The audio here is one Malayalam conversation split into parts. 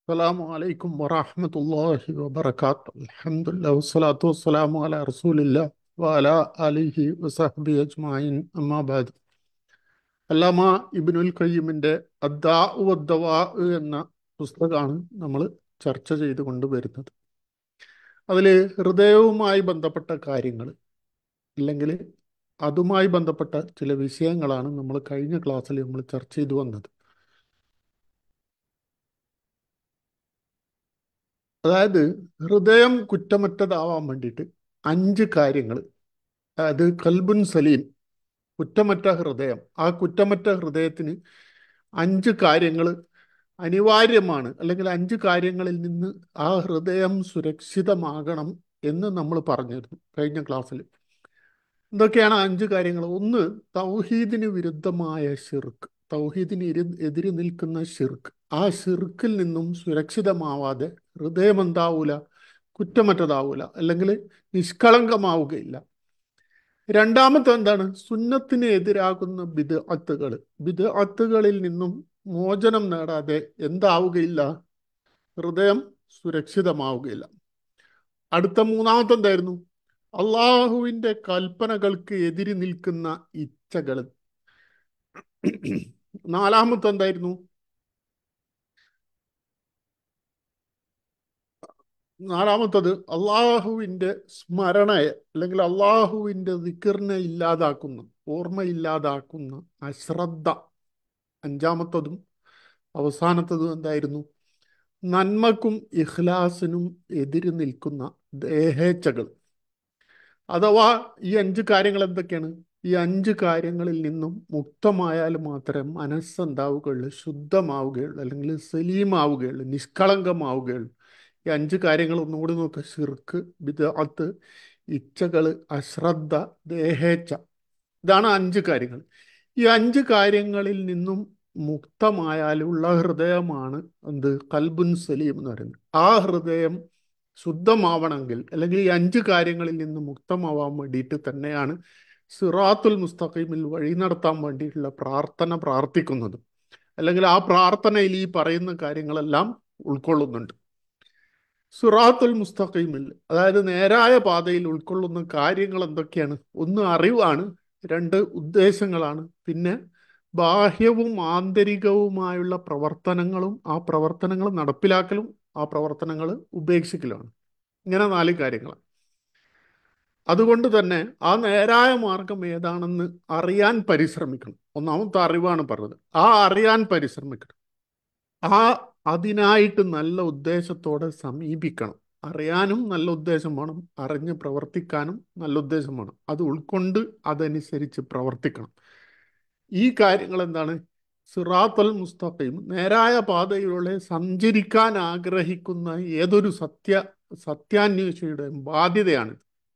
السلام عليكم ورحمة الله وبركاته الحمد لله والصلاة والسلام على رسول الله وعلى آله وصحبه أجمعين أما بعد അല്ലാമ ഇബ്നുൽ ഖയ്യിമിന്റെ അദ്ദാ വദ്ദവാ എന്ന പുസ്തകമാണ് നമ്മൾ ചർച്ച ചെയ്തുകൊണ്ട് വരുന്നത് അതിൽ ഹൃദയവുമായി ബന്ധപ്പെട്ട കാര്യങ്ങൾ അല്ലെങ്കിൽ അതുമായി ബന്ധപ്പെട്ട ചില വിഷയങ്ങളാണ് നമ്മൾ കഴിഞ്ഞ ക്ലാസ്സിൽ നമ്മൾ ചർച്ച ചെയ്തു വന്നത് അതായത് ഹൃദയം കുറ്റമറ്റതാവാൻ വേണ്ടിയിട്ട് അഞ്ച് കാര്യങ്ങൾ അതായത് കൽബുൻ സലീം കുറ്റമറ്റ ഹൃദയം ആ കുറ്റമറ്റ ഹൃദയത്തിന് അഞ്ച് കാര്യങ്ങൾ അനിവാര്യമാണ് അല്ലെങ്കിൽ അഞ്ച് കാര്യങ്ങളിൽ നിന്ന് ആ ഹൃദയം സുരക്ഷിതമാകണം എന്ന് നമ്മൾ പറഞ്ഞിരുന്നു കഴിഞ്ഞ ക്ലാസ്സിൽ എന്തൊക്കെയാണ് ആ അഞ്ച് കാര്യങ്ങൾ ഒന്ന് തൗഹീദിന് വിരുദ്ധമായ ഷിർക്ക് തൗഹീദിന് ഇരു എതിര് നിൽക്കുന്ന ഷിർക്ക് ആ ഷിർക്കിൽ നിന്നും സുരക്ഷിതമാവാതെ ഹൃദയം എന്താവൂല കുറ്റമറ്റതാവൂല അല്ലെങ്കിൽ നിഷ്കളങ്കമാവുകയില്ല രണ്ടാമത്തെ എന്താണ് സുന്നത്തിന് എതിരാകുന്ന ബിദ്അത്തുകൾ ബിദ്അത്തുകളിൽ നിന്നും മോചനം നേടാതെ എന്താവുകയില്ല ഹൃദയം സുരക്ഷിതമാവുകയില്ല അടുത്ത മൂന്നാമത്തെ എന്തായിരുന്നു അള്ളാഹുവിൻ്റെ കൽപ്പനകൾക്ക് എതിരി നിൽക്കുന്ന ഇച്ഛകൾ നാലാമത്തെ എന്തായിരുന്നു നാലാമത്തത് അള്ളാഹുവിൻ്റെ സ്മരണയെ അല്ലെങ്കിൽ അള്ളാഹുവിൻ്റെ ദിക്കറിനെ ഇല്ലാതാക്കുന്ന ഓർമ്മയില്ലാതാക്കുന്ന അശ്രദ്ധ അഞ്ചാമത്തതും അവസാനത്തതും എന്തായിരുന്നു നന്മക്കും ഇഖ്ലാസിനും എതിര് നിൽക്കുന്ന ദേഹേച്ഛകൾ അഥവാ ഈ അഞ്ച് കാര്യങ്ങൾ എന്തൊക്കെയാണ് ഈ അഞ്ച് കാര്യങ്ങളിൽ നിന്നും മുക്തമായാൽ മാത്രമേ മനസ്സെന്താവുകയുള്ളൂ ശുദ്ധമാവുകയുള്ളൂ അല്ലെങ്കിൽ സലീമാവുകയുള്ളൂ നിഷ്കളങ്കമാവുകയുള്ളൂ ഈ അഞ്ച് കാര്യങ്ങൾ ഒന്നുകൂടി നോക്കുക ഷിർക്ക് ബിദഅത്ത് ഇച്ഛകൾ അശ്രദ്ധ ദേഹേച്ഛ ഇതാണ് അഞ്ച് കാര്യങ്ങൾ ഈ അഞ്ച് കാര്യങ്ങളിൽ നിന്നും മുക്തമായാലുള്ള ഹൃദയമാണ് എന്ത് കൽബുൻ സലീം എന്ന് പറയുന്നത് ആ ഹൃദയം ശുദ്ധമാവണമെങ്കിൽ അല്ലെങ്കിൽ ഈ അഞ്ച് കാര്യങ്ങളിൽ നിന്ന് മുക്തമാവാൻ വേണ്ടിയിട്ട് തന്നെയാണ് സിറാത്തുൽ മുസ്തഖീമിൽ വഴി നടത്താൻ വേണ്ടിയിട്ടുള്ള പ്രാർത്ഥന പ്രാർത്ഥിക്കുന്നത് അല്ലെങ്കിൽ ആ പ്രാർത്ഥനയിൽ ഈ പറയുന്ന കാര്യങ്ങളെല്ലാം ഉൾക്കൊള്ളുന്നുണ്ട് സുറാത്തുൽ മുസ്തഖീമിൽ അതായത് നേരായ പാതയിൽ ഉൾക്കൊള്ളുന്ന കാര്യങ്ങൾ എന്തൊക്കെയാണ് ഒന്ന് അറിവാണ് രണ്ട് ഉദ്ദേശങ്ങളാണ് പിന്നെ ബാഹ്യവും ആന്തരികവുമായുള്ള പ്രവർത്തനങ്ങളും ആ പ്രവർത്തനങ്ങൾ നടപ്പിലാക്കലും ആ പ്രവർത്തനങ്ങൾ ഉപേക്ഷിക്കലുമാണ് ഇങ്ങനെ നാല് കാര്യങ്ങളാണ് അതുകൊണ്ട് തന്നെ ആ നേരായ മാർഗം ഏതാണെന്ന് അറിയാൻ പരിശ്രമിക്കണം ഒന്നാമത്തെ അറിവാണ് പറഞ്ഞത് ആ അറിയാൻ പരിശ്രമിക്കണം ആ അതിനായിട്ട് നല്ല ഉദ്ദേശത്തോടെ സമീപിക്കണം അറിയാനും നല്ല ഉദ്ദേശം വേണം അറിഞ്ഞ് പ്രവർത്തിക്കാനും നല്ല ഉദ്ദേശം വേണം അത് ഉൾക്കൊണ്ട് അതനുസരിച്ച് പ്രവർത്തിക്കണം ഈ കാര്യങ്ങൾ എന്താണ് സിറാത്തൽ മുസ്തഖീം നേരായ പാതയിലൂടെ സഞ്ചരിക്കാൻ ആഗ്രഹിക്കുന്ന ഏതൊരു സത്യ സത്യാന്വേഷിയുടെയും ബാധ്യതയാണ്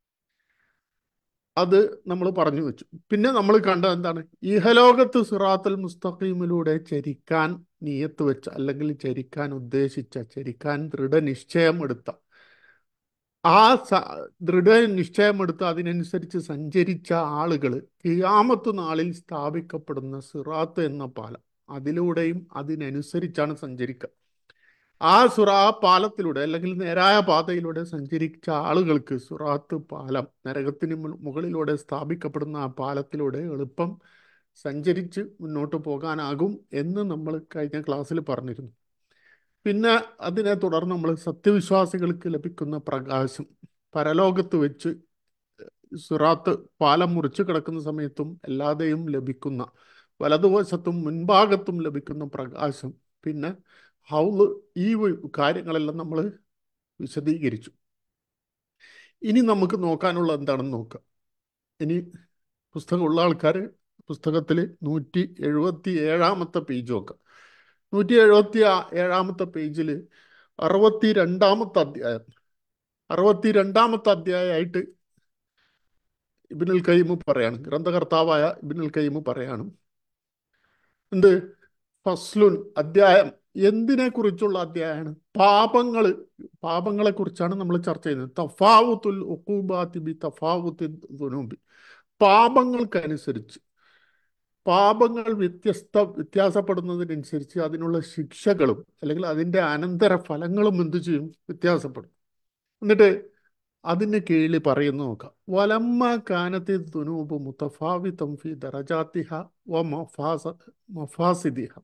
അത് നമ്മൾ പറഞ്ഞു വെച്ചു പിന്നെ നമ്മൾ കണ്ടത് എന്താണ് ഇഹലോകത്ത് സിറാത്തൽ മുസ്തഖീമിലൂടെ ചരിക്കാൻ നീയത്ത് വെച്ച അല്ലെങ്കിൽ ചരിക്കാൻ ഉദ്ദേശിച്ച ചരിക്കാൻ ദൃഢനിശ്ചയം എടുത്ത ആ ദൃഢനിശ്ചയമെടുത്ത് അതിനനുസരിച്ച് സഞ്ചരിച്ച ആളുകൾ കിയാമത്ത് നാളിൽ സ്ഥാപിക്കപ്പെടുന്ന സിറാത്ത് എന്ന പാലം അതിലൂടെയും അതിനനുസരിച്ചാണ് സഞ്ചരിക്കുക ആ സുറാ പാലത്തിലൂടെ അല്ലെങ്കിൽ നേരായ പാതയിലൂടെ സഞ്ചരിച്ച ആളുകൾക്ക് സുറാത്ത് പാലം നരകത്തിന് മുകളിലൂടെ സ്ഥാപിക്കപ്പെടുന്ന ആ പാലത്തിലൂടെ എളുപ്പം സഞ്ചരിച്ച് മുന്നോട്ട് പോകാനാകും എന്ന് നമ്മൾ കഴിഞ്ഞ ക്ലാസ്സിൽ പറഞ്ഞിരുന്നു പിന്നെ അതിനെ തുടർന്ന് നമ്മൾ സത്യവിശ്വാസികൾക്ക് ലഭിക്കുന്ന പ്രകാശം പരലോകത്ത് വെച്ച് സുറാത്ത് പാലം മുറിച്ച് കിടക്കുന്ന സമയത്തും എല്ലാതെയും ലഭിക്കുന്ന വലതുവശത്തും മുൻഭാഗത്തും ലഭിക്കുന്ന പ്രകാശം പിന്നെ ഹൗല് ഈ കാര്യങ്ങളെല്ലാം നമ്മൾ വിശദീകരിച്ചു ഇനി നമുക്ക് നോക്കാനുള്ള എന്താണെന്ന് നോക്കാം ഇനി പുസ്തകമുള്ള ആൾക്കാർ പുസ്തകത്തിൽ നൂറ്റി എഴുപത്തി ഏഴാമത്തെ പേജ് നോക്കാം നൂറ്റി എഴുപത്തി ഏഴാമത്തെ പേജിൽ അറുപത്തി രണ്ടാമത്തെ അധ്യായം അറുപത്തി രണ്ടാമത്തെ അധ്യായമായിട്ട് ഇബിനുൽ കയ്യമ് പറയാണ് ഗ്രന്ഥകർത്താവായ ഇബിനുൽ കയ്യമ് പറയാണ് എന്ത് ഫസ്ലുൻ അധ്യായം എന്തിനെ കുറിച്ചുള്ള അധ്യായമാണ് പാപങ്ങൾ പാപങ്ങളെ കുറിച്ചാണ് നമ്മൾ ചർച്ച ചെയ്യുന്നത് തഫാവുത്തുൽ ഉഖൂബാത്തി ബി തഫാവുത്തി ദുനൂബി പാപങ്ങൾക്കനുസരിച്ച് പാപങ്ങൾ വ്യത്യസ്ത വ്യത്യാസപ്പെടുന്നതിനനുസരിച്ച് അതിനുള്ള ശിക്ഷകളും അല്ലെങ്കിൽ അതിൻ്റെ അനന്തര ഫലങ്ങളും എന്തു ചെയ്യും വ്യത്യാസപ്പെടും എന്നിട്ട് അതിന് കീഴിൽ പറയുന്നു നോക്കാം വലമ്മ കാനത്തി ദുനൂബ് മുത്തഫാവിത്തം ഫി ദറജാത്തിഹ വ മഫാസ മഫാസിദിഹ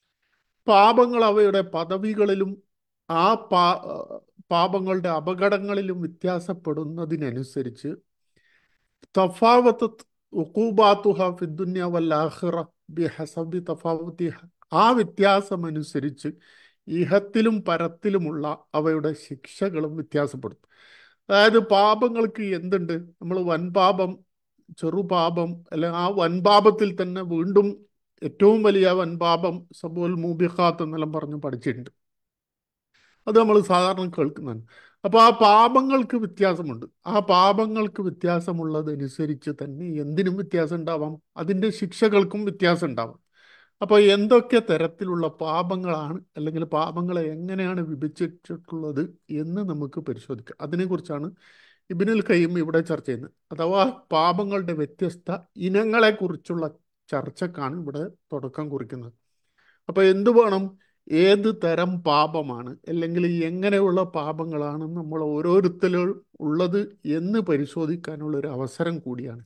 പാപങ്ങൾ അവയുടെ പദവികളിലും ആ പാ പാപങ്ങളുടെ അപകടങ്ങളിലും വ്യത്യാസപ്പെടുന്നതിനനുസരിച്ച് തഫാവത്ത് ഉഖൂബാത്തുഹ ഫിദ്ദുന്യ വല്ലാഹിറ ബിഹസബി തഫാവത്തിഹ ആ വ്യത്യാസമനുസരിച്ച് ഇഹത്തിലും പരത്തിലുമുള്ള അവയുടെ ശിക്ഷകളും വ്യത്യാസപ്പെടും അതായത് പാപങ്ങൾക്ക് എന്തുണ്ട് നമ്മൾ വൻപാപം ചെറുപാപം അല്ലെ ആ വൻപാപത്തിൽ തന്നെ വീണ്ടും ഏറ്റവും വലിയ വൻപാപം സബുൽ മൂബിഖാത്ത് എന്നെല്ലാം പറഞ്ഞ് പഠിച്ചിട്ടുണ്ട് അത് നമ്മൾ സാധാരണ കേൾക്കുന്നതാണ് അപ്പോൾ ആ പാപങ്ങൾക്ക് വ്യത്യാസമുണ്ട് ആ പാപങ്ങൾക്ക് വ്യത്യാസമുള്ളതനുസരിച്ച് തന്നെ എന്തിനും വ്യത്യാസം ഉണ്ടാവാം അതിൻ്റെ ശിക്ഷകൾക്കും വ്യത്യാസം ഉണ്ടാവാം അപ്പോൾ എന്തൊക്കെ തരത്തിലുള്ള പാപങ്ങളാണ് അല്ലെങ്കിൽ പാപങ്ങളെ എങ്ങനെയാണ് വിഭജിച്ചിട്ടുള്ളത് എന്ന് നമുക്ക് പരിശോധിക്കാം അതിനെക്കുറിച്ചാണ് ഇബിനുൽ കയ്യും ഇവിടെ ചർച്ച ചെയ്യുന്നത് അഥവാ പാപങ്ങളുടെ വ്യത്യസ്ത ഇനങ്ങളെക്കുറിച്ചുള്ള ചർച്ചക്കാണ് ഇവിടെ തുടക്കം കുറിക്കുന്നത് അപ്പോൾ എന്തു വേണം ഏത് തരം പാപമാണ് അല്ലെങ്കിൽ എങ്ങനെയുള്ള പാപങ്ങളാണ് നമ്മൾ ഓരോരുത്തരും ഉള്ളത് എന്ന് പരിശോധിക്കാനുള്ള ഒരു അവസരം കൂടിയാണ്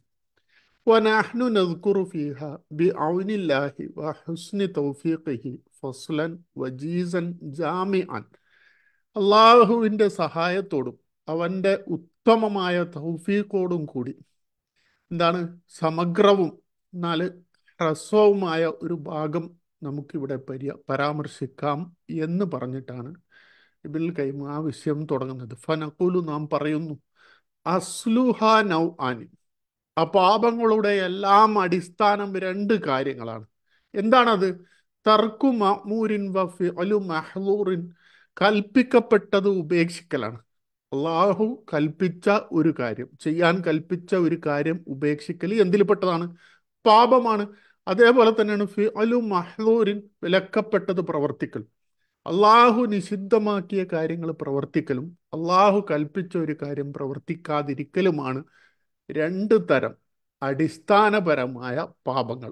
ونحن نذكر فيها بعون الله وحسن توفيقه فصلا وجيزا جامعا അള്ളാഹുവിൻ്റെ സഹായത്തോടും അവൻ്റെ ഉത്തമമായ തൗഫീഖോടും കൂടി എന്താണ് സമഗ്രവും എന്നാൽ ഹ്രസ്വവുമായ ഒരു ഭാഗം നമുക്കിവിടെ പരി പരാമർശിക്കാം എന്ന് പറഞ്ഞിട്ടാണ് ഇബിൽ കൈമ ആ വിഷയം തുടങ്ങുന്നത് ഫനക്കുലു നാം പറയുന്നു അസ്ലുഹ നൗ ആനി ആ പാപങ്ങളുടെ എല്ലാം അടിസ്ഥാനം രണ്ട് കാര്യങ്ങളാണ് എന്താണത് തർക്കു മഅ്മൂരിൻ വഫി അലു മഹ്ലൂറിൻ കൽപ്പിക്കപ്പെട്ടത് ഉപേക്ഷിക്കലാണ് അള്ളാഹു കൽപ്പിച്ച ഒരു കാര്യം ചെയ്യാൻ കൽപ്പിച്ച ഒരു കാര്യം ഉപേക്ഷിക്കൽ എന്തിൽപ്പെട്ടതാണ് പാപമാണ് അതേപോലെ തന്നെയാണ് ഫി അലു മഹ്ലൂരിൻ വിലക്കപ്പെട്ടത് പ്രവർത്തിക്കൽ അള്ളാഹു നിഷിദ്ധമാക്കിയ കാര്യങ്ങൾ പ്രവർത്തിക്കലും അള്ളാഹു കൽപ്പിച്ച ഒരു കാര്യം പ്രവർത്തിക്കാതിരിക്കലുമാണ് രണ്ട് തരം അടിസ്ഥാനപരമായ പാപങ്ങൾ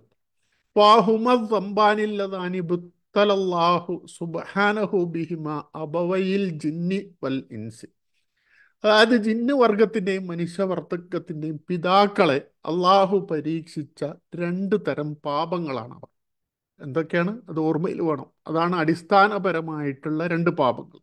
വാഹുമല്ലാഹു സുബാനഹു ബിഹിമ അബവയിൽ ജിന്നി വൽ ഇൻസി അതായത് ജിന്ന് വർഗത്തിൻ്റെയും മനുഷ്യവർഗത്തിൻ്റെയും പിതാക്കളെ അള്ളാഹു പരീക്ഷിച്ച രണ്ട് തരം പാപങ്ങളാണ് അവർ എന്തൊക്കെയാണ് അത് ഓർമ്മയിൽ വേണം അതാണ് അടിസ്ഥാനപരമായിട്ടുള്ള രണ്ട് പാപങ്ങൾ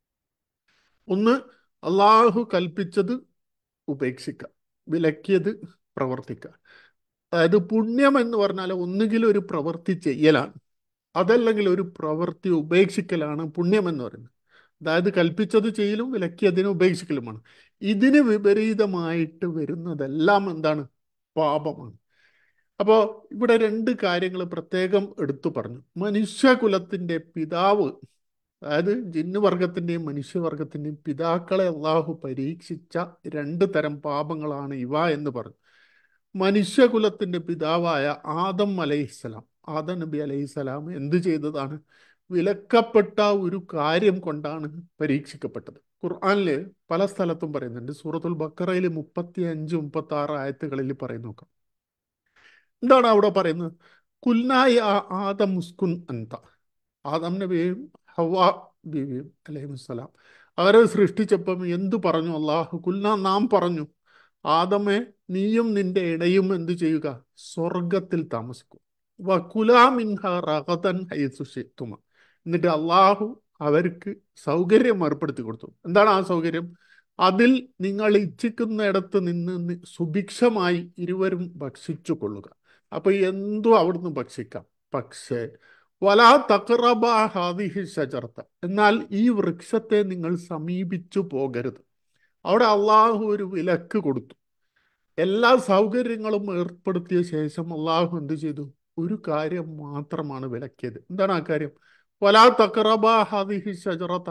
ഒന്ന് അള്ളാഹു കൽപ്പിച്ചത് ഉപേക്ഷിക്കുക വിലക്കിയത് പ്രവർത്തിക്കുക അതായത് പുണ്യം എന്ന് പറഞ്ഞാൽ ഒന്നുകിൽ ഒരു പ്രവൃത്തി ചെയ്യലാണ് അതല്ലെങ്കിൽ ഒരു പ്രവൃത്തി ഉപേക്ഷിക്കലാണ് പുണ്യം എന്ന് പറയുന്നത് അതായത് കൽപ്പിച്ചത് ചെയ്യലും വിലക്കിയതിനെ ഉപേക്ഷിക്കലുമാണ് ഇതിന് വിപരീതമായിട്ട് വരുന്നതെല്ലാം എന്താണ് പാപമാണ് അപ്പോൾ ഇവിടെ രണ്ട് കാര്യങ്ങൾ പ്രത്യേകം എടുത്തു പറഞ്ഞു മനുഷ്യകുലത്തിൻ്റെ പിതാവ് അതായത് ജിന്ന് വർഗത്തിൻ്റെയും മനുഷ്യവർഗത്തിൻ്റെയും പിതാക്കളെ അള്ളാഹു പരീക്ഷിച്ച രണ്ട് തരം പാപങ്ങളാണ് ഇവ എന്ന് പറഞ്ഞു മനുഷ്യകുലത്തിൻ്റെ പിതാവായ ആദം അലൈഹിസ്സലാം ആദം നബി അലൈഹിസ്സലാം എന്ത് ചെയ്തതാണ് വിലക്കപ്പെട്ട ഒരു കാര്യം കൊണ്ടാണ് പരീക്ഷിക്കപ്പെട്ടത് ഖുർആനിൽ പല സ്ഥലത്തും പറയുന്നുണ്ട് സൂറത്തുൽ ബക്കറയിൽ മുപ്പത്തി അഞ്ച് മുപ്പത്തി ആറ് ആയത്തുകളിൽ പറയുന്നു നോക്കാം എന്താണ് അവിടെ പറയുന്നത് കുൽനായി ആദം മുസ്കുൻ അന്ത ആദം നബിയും ഹവാ ബീവിയും അലൈഹിസ്സലാം അവരെ സൃഷ്ടിച്ചപ്പം എന്തു പറഞ്ഞു അള്ളാഹു കുൽന നാം പറഞ്ഞു ആദമേ നീയും നിന്റെ ഇടയും എന്തു ചെയ്യുക സ്വർഗത്തിൽ താമസിക്കും വകുലാമിൻഹ റഹതൻ ഹൈസുഷിത്തുമ എന്നിട്ട് അള്ളാഹു അവർക്ക് സൗകര്യം ഏർപ്പെടുത്തി കൊടുത്തു എന്താണ് ആ സൗകര്യം അതിൽ നിങ്ങൾ ഇച്ഛിക്കുന്നിടത്ത് നിന്ന് സുഭിക്ഷമായി ഇരുവരും ഭക്ഷിച്ചു കൊള്ളുക അപ്പൊ എന്തും അവിടുന്ന് ഭക്ഷിക്കാം പക്ഷേ വലാ തക്റബ ഹാദിഹി ഷജർത്ത എന്നാൽ ഈ വൃക്ഷത്തെ നിങ്ങൾ സമീപിച്ചു പോകരുത് അവിടെ അള്ളാഹു ഒരു വിലക്ക് കൊടുത്തു എല്ലാ സൗകര്യങ്ങളും ഏർപ്പെടുത്തിയ ശേഷം അള്ളാഹു എന്ത് ചെയ്തു ഒരു കാര്യം മാത്രമാണ് വിലക്കിയത് എന്താണ് ആ കാര്യം വലാ തക്റബ ഹാദിഹി ഷജറത്ത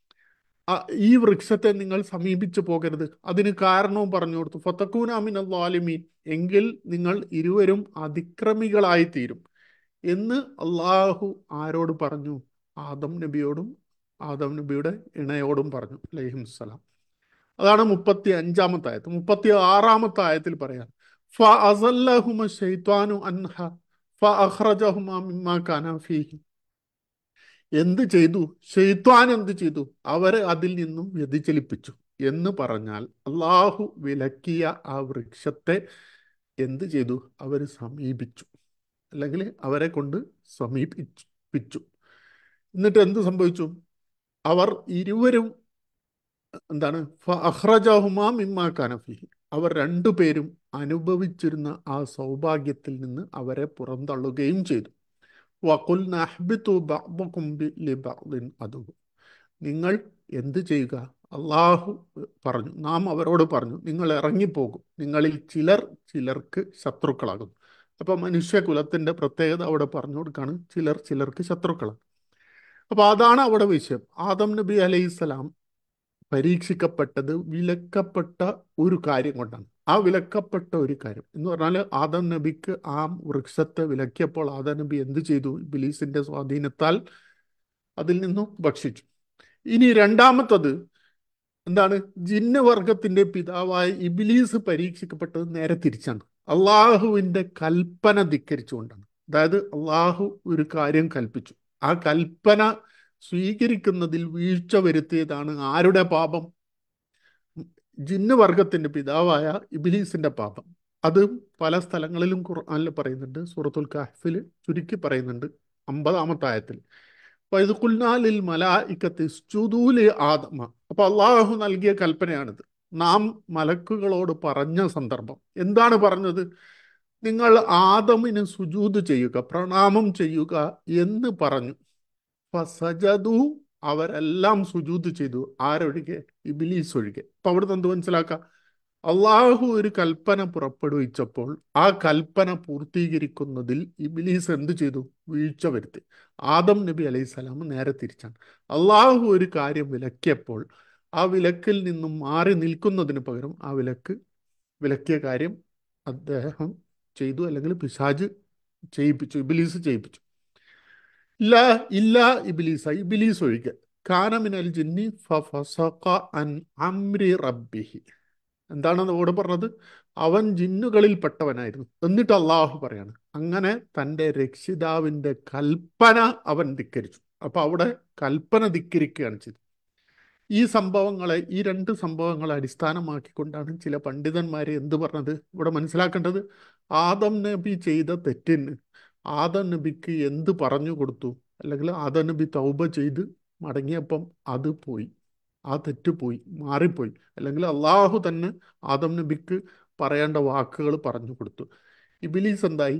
ഈ വൃക്ഷത്തെ നിങ്ങൾ സമീപിച്ചു പോകരുത് അതിന് കാരണവും പറഞ്ഞു കൊടുത്തു ഫത്തക്കൂനാമിൻ അള്ളാലിമീൻ എങ്കിൽ നിങ്ങൾ ഇരുവരും അതിക്രമികളായി തീരും എന്ന് അള്ളാഹു ആരോട് പറഞ്ഞു ആദം നബിയോടും ആദം നബിയുടെ ഇണയോടും പറഞ്ഞു അലൈഹിസ്സലാം അതാണ് മുപ്പത്തി അഞ്ചാമത്തെ ആയത്ത് മുപ്പത്തി ആറാമത്തെ ആയത്തിൽ പറയാം ഫഅസല്ലഹുമ ശൈത്വാനു അൻഹ ഫഅഖ്റജഹുമാ മിമ്മാ കാന ഫീഹി എന്ത് ചെയ്തു ഷെയ്ത്വാൻ എന്ത് ചെയ്തു അവരെ അതിൽ നിന്നും വ്യതിചലിപ്പിച്ചു എന്ന് പറഞ്ഞാൽ അള്ളാഹു വിലക്കിയ ആ വൃക്ഷത്തെ എന്ത് ചെയ്തു അവർ സമീപിച്ചു അല്ലെങ്കിൽ അവരെ കൊണ്ട് സമീപിച്ചു എന്നിട്ട് എന്ത് സംഭവിച്ചു അവർ ഇരുവരും എന്താണ് അഹ്റജഹുമാ മിമ്മാ കാനഫി അവർ രണ്ടുപേരും അനുഭവിച്ചിരുന്ന ആ സൗഭാഗ്യത്തിൽ നിന്ന് അവരെ പുറന്തള്ളുകയും ചെയ്തു വകുൽ നഹ്ബിത്തു ബഅ്ദുകും ലിബഅ്ദിൻ അദു നിങ്ങൾ എന്ത് ചെയ്യുക അള്ളാഹു പറഞ്ഞു നാം അവരോട് പറഞ്ഞു നിങ്ങൾ ഇറങ്ങിപ്പോകും നിങ്ങളിൽ ചിലർ ചിലർക്ക് ശത്രുക്കളാകുന്നു അപ്പോൾ മനുഷ്യകുലത്തിൻ്റെ പ്രത്യേകത അവിടെ പറഞ്ഞു കൊടുക്കാണ് ചിലർ ചിലർക്ക് ശത്രുക്കളാണ് അപ്പോൾ അതാണ് അവിടെ വിഷയം ആദം നബി അലൈഹിസ്സലാം പരീക്ഷിക്കപ്പെട്ടത് വിലക്കപ്പെട്ട ഒരു കാര്യം കൊണ്ടാണ് ആ വിലക്കപ്പെട്ട ഒരു കാര്യം എന്ന് പറഞ്ഞാൽ ആദം നബിക്ക് ആ വൃക്ഷത്തെ വിലക്കിയപ്പോൾ ആദം നബി എന്ത് ചെയ്തു ബിലീസിന്റെ സ്വാധീനത്താൽ അതിൽ നിന്നും ഭക്ഷിച്ചു ഇനി രണ്ടാമത്തത് എന്താണ് ജിന്നവർഗത്തിന്റെ പിതാവായ ഇബിലീസ് പരീക്ഷിക്കപ്പെട്ടത് നേരെ തിരിച്ചാണ് അള്ളാഹുവിന്റെ കൽപ്പന ധിക്കരിച്ചുകൊണ്ടാണ് അതായത് അള്ളാഹു ഒരു കാര്യം കൽപ്പിച്ചു ആ കൽപ്പന സ്വീകരിക്കുന്നതിൽ വീഴ്ച വരുത്തിയതാണ് ആരുടെ പാപം ജിന്ന് വർഗത്തിന്റെ പിതാവായ ഇബിലീസിന്റെ പാപം അത് പല സ്ഥലങ്ങളിലും ഖുർആനിൽ പറയുന്നുണ്ട് സൂറത്തുൽ കഹ്ഫിൽ ചുരുക്കി പറയുന്നുണ്ട് അമ്പതാമത്തെ ആയത്തിൽ വൈദുക്കുൽനാലിൽ മലായിക്കത്ത് സ്റ്റുദൂലി ആദമ അപ്പൊ അള്ളാഹു നൽകിയ കൽപ്പനയാണിത് നാം മലക്കുകളോട് പറഞ്ഞ സന്ദർഭം എന്താണ് പറഞ്ഞത് നിങ്ങൾ ആദമിന് സുജൂത് ചെയ്യുക പ്രണാമം ചെയ്യുക എന്ന് പറഞ്ഞു ഫസജദു അവരെല്ലാം സുജൂത് ചെയ്തു ആരൊഴികെ ഇബിലീസ് ഒഴികെ അപ്പൊ അവിടുന്ന് എന്ത് മനസ്സിലാക്കാം അള്ളാഹു ഒരു കൽപ്പന പുറപ്പെടുവിച്ചപ്പോൾ ആ കൽപ്പന പൂർത്തീകരിക്കുന്നതിൽ ഇബിലീസ് എന്ത് ചെയ്തു വീഴ്ച വരുത്തി ആദം നബി അലൈഹി സ്വലാം നേരെ തിരിച്ചാണ് അള്ളാഹു ഒരു കാര്യം വിലക്കിയപ്പോൾ ആ വിലക്കിൽ നിന്നും മാറി നിൽക്കുന്നതിന് പകരം ആ വിലക്ക് വിലക്കിയ കാര്യം അദ്ദേഹം ചെയ്തു അല്ലെങ്കിൽ പിശാജ് ചെയ്യിപ്പിച്ചു ഇബിലീസ് ചെയ്യിപ്പിച്ചു ഇല്ല ഇല്ല ഇബിലീസ ഇബിലീസ് ഒഴികെ കാനമിനൽ ജിന്നി ഫസഖ അൻ അംരി റബ്ബിഹി എന്താണ് അവിടെ പറഞ്ഞത് അവൻ ജിന്നുകളിൽ പെട്ടവനായിരുന്നു എന്നിട്ട് അള്ളാഹു പറയാണ് അങ്ങനെ തൻ്റെ രക്ഷിതാവിൻ്റെ കൽപ്പന അവൻ ധിക്കരിച്ചു അപ്പൊ അവിടെ കൽപ്പന ധിക്കരിക്കുകയാണ് ചെയ്തത് ഈ സംഭവങ്ങളെ ഈ രണ്ട് സംഭവങ്ങളെ അടിസ്ഥാനമാക്കിക്കൊണ്ടാണ് ചില പണ്ഡിതന്മാരെ എന്ത് പറഞ്ഞത് ഇവിടെ മനസ്സിലാക്കേണ്ടത് ആദം നബി ചെയ്ത തെറ്റിന് ആദം നബിക്ക് എന്ത് പറഞ്ഞു കൊടുത്തു അല്ലെങ്കിൽ ആദം നബി തൗബ ചെയ്ത് മടങ്ങിയപ്പം അത് പോയി ആ തെറ്റ് പോയി മാറിപ്പോയി അല്ലെങ്കിൽ അള്ളാഹു തന്നെ ആദം നബിക്ക് പറയേണ്ട വാക്കുകൾ പറഞ്ഞു കൊടുത്തു ഇബിലീസ് എന്തായി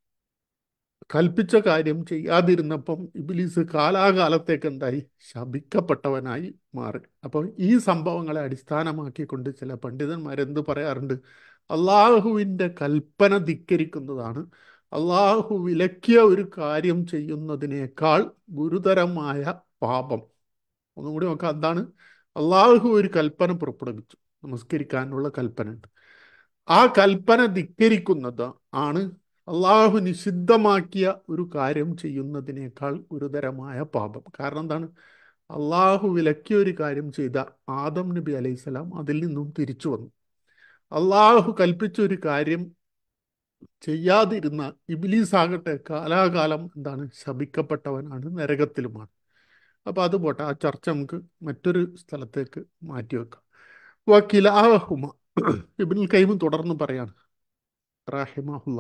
കൽപ്പിച്ച കാര്യം ചെയ്യാതിരുന്നപ്പം ഇബിലീസ് കാലാകാലത്തേക്ക് എന്തായി ശപിക്കപ്പെട്ടവനായി മാറി അപ്പോൾ ഈ സംഭവങ്ങളെ അടിസ്ഥാനമാക്കിക്കൊണ്ട് ചില പണ്ഡിതന്മാരെന്ത് പറയാറുണ്ട് അള്ളാഹുവിൻ്റെ കൽപ്പന ധിക്കരിക്കുന്നതാണ് അള്ളാഹു വിലക്കിയ ഒരു കാര്യം ചെയ്യുന്നതിനേക്കാൾ ഗുരുതരമായ പാപം ഒന്നും കൂടി നോക്കാം എന്താണ് അള്ളാഹു ഒരു കൽപ്പന പുറപ്പെടുവിച്ചു നമസ്കരിക്കാനുള്ള കൽപ്പന ഉണ്ട് ആ കൽപ്പന ധിക്കരിക്കുന്നത് ആണ് അള്ളാഹു നിഷിദ്ധമാക്കിയ ഒരു കാര്യം ചെയ്യുന്നതിനേക്കാൾ ഗുരുതരമായ പാപം കാരണം എന്താണ് അള്ളാഹു വിലക്കിയ ഒരു കാര്യം ചെയ്ത ആദം നബി അലൈഹിസ്സലാം അതിൽ നിന്നും തിരിച്ചു വന്നു അള്ളാഹു കൽപ്പിച്ച ഒരു കാര്യം ചെയ്യാതിരുന്ന ഇബിലീസ് ആകട്ടെ കാലാകാലം എന്താണ് ശപിക്കപ്പെട്ടവനാണ് നരകത്തിലുമാണ് അപ്പോൾ അത് പോട്ടെ ആ ചർച്ച നമുക്ക് മറ്റൊരു സ്ഥലത്തേക്ക് മാറ്റി വെക്കാം വക്കിലാഹുമ ഇബിനുൽ കൈമ് തുടർന്ന് പറയാണ് റാഹിമഹുല്ല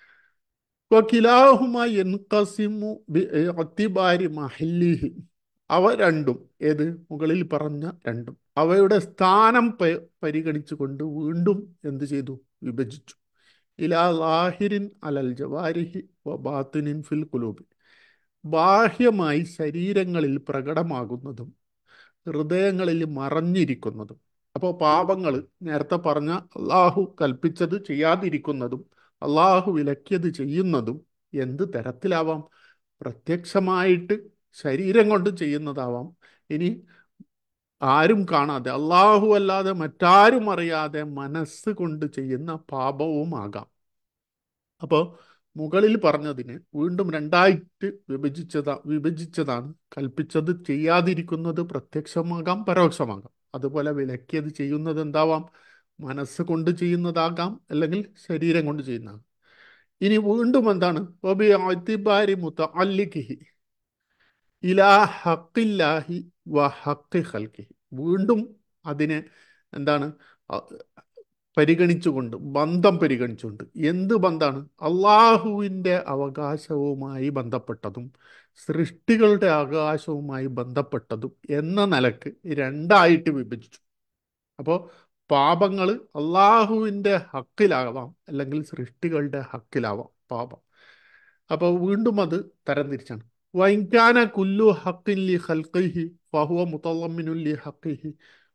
വക്കിലാഹുമ എൻകസിമു ബിഅത്തിബാരി മഹല്ലിഹി അവ രണ്ടും ഏത് മുകളിൽ പറഞ്ഞ രണ്ടും അവയുടെ സ്ഥാനം പരിഗണിച്ചുകൊണ്ട് വീണ്ടും എന്ത് ചെയ്തു വിഭജിച്ചു ഇലാ ലാഹിരിൻ അലൽ ജവാരിഹി വബാത്തിനിൻ ഫിൽ കുലൂബി ബാഹ്യമായി ശരീരങ്ങളിൽ പ്രകടമാകുന്നതും ഹൃദയങ്ങളിൽ മറഞ്ഞിരിക്കുന്നതും അപ്പോൾ പാപങ്ങൾ നേരത്തെ പറഞ്ഞ അള്ളാഹു കൽപ്പിച്ചത് ചെയ്യാതിരിക്കുന്നതും അള്ളാഹു വിലക്കിയത് ചെയ്യുന്നതും എന്ത് തരത്തിലാവാം പ്രത്യക്ഷമായിട്ട് ശരീരം കൊണ്ട് ചെയ്യുന്നതാവാം ഇനി ആരും കാണാതെ അള്ളാഹു അല്ലാതെ മറ്റാരും അറിയാതെ മനസ്സ് കൊണ്ട് ചെയ്യുന്ന പാപവുമാകാം അപ്പോൾ മുകളിൽ പറഞ്ഞതിന് വീണ്ടും രണ്ടായിട്ട് വിഭജിച്ചതാ വിഭജിച്ചതാണ് കൽപ്പിച്ചത് ചെയ്യാതിരിക്കുന്നത് പ്രത്യക്ഷമാകാം പരോക്ഷമാകാം അതുപോലെ വിലക്കിയത് ചെയ്യുന്നത് എന്താവാം മനസ്സ് കൊണ്ട് ചെയ്യുന്നതാകാം അല്ലെങ്കിൽ ശരീരം കൊണ്ട് ചെയ്യുന്നതാകാം ഇനി വീണ്ടും എന്താണ് ഒബിഅത്തിബാരി മുതഅല്ലിഖിഹി ഇലാ ഹക്കില്ലാഹി വ ഹക്കി ഖൽക്കിഹി വീണ്ടും അതിനെ എന്താണ് അ- പരിഗണിച്ചുകൊണ്ട് ബന്ധം പരിഗണിച്ചുകൊണ്ട് എന്ത് ബന്ധമാണ് അള്ളാഹുവിൻ്റെ അവകാശവുമായി ബന്ധപ്പെട്ടതും സൃഷ്ടികളുടെ അവകാശവുമായി ബന്ധപ്പെട്ടതും എന്ന നിലക്ക് രണ്ടായിട്ട് വിഭജിച്ചു അപ്പോൾ പാപങ്ങൾ അള്ളാഹുവിൻ്റെ ഹക്കിലാവാം അല്ലെങ്കിൽ സൃഷ്ടികളുടെ ഹക്കിലാവാം പാപം അപ്പോൾ വീണ്ടും അത് തരംതിരിച്ചാണ് വൈകാന കുല്ലു ഹക്കിൻ ലി ഹൽക്കിഹി ഫഹുവ മുത്തല്ലമിനുൽ ലി ഹക്കിഹി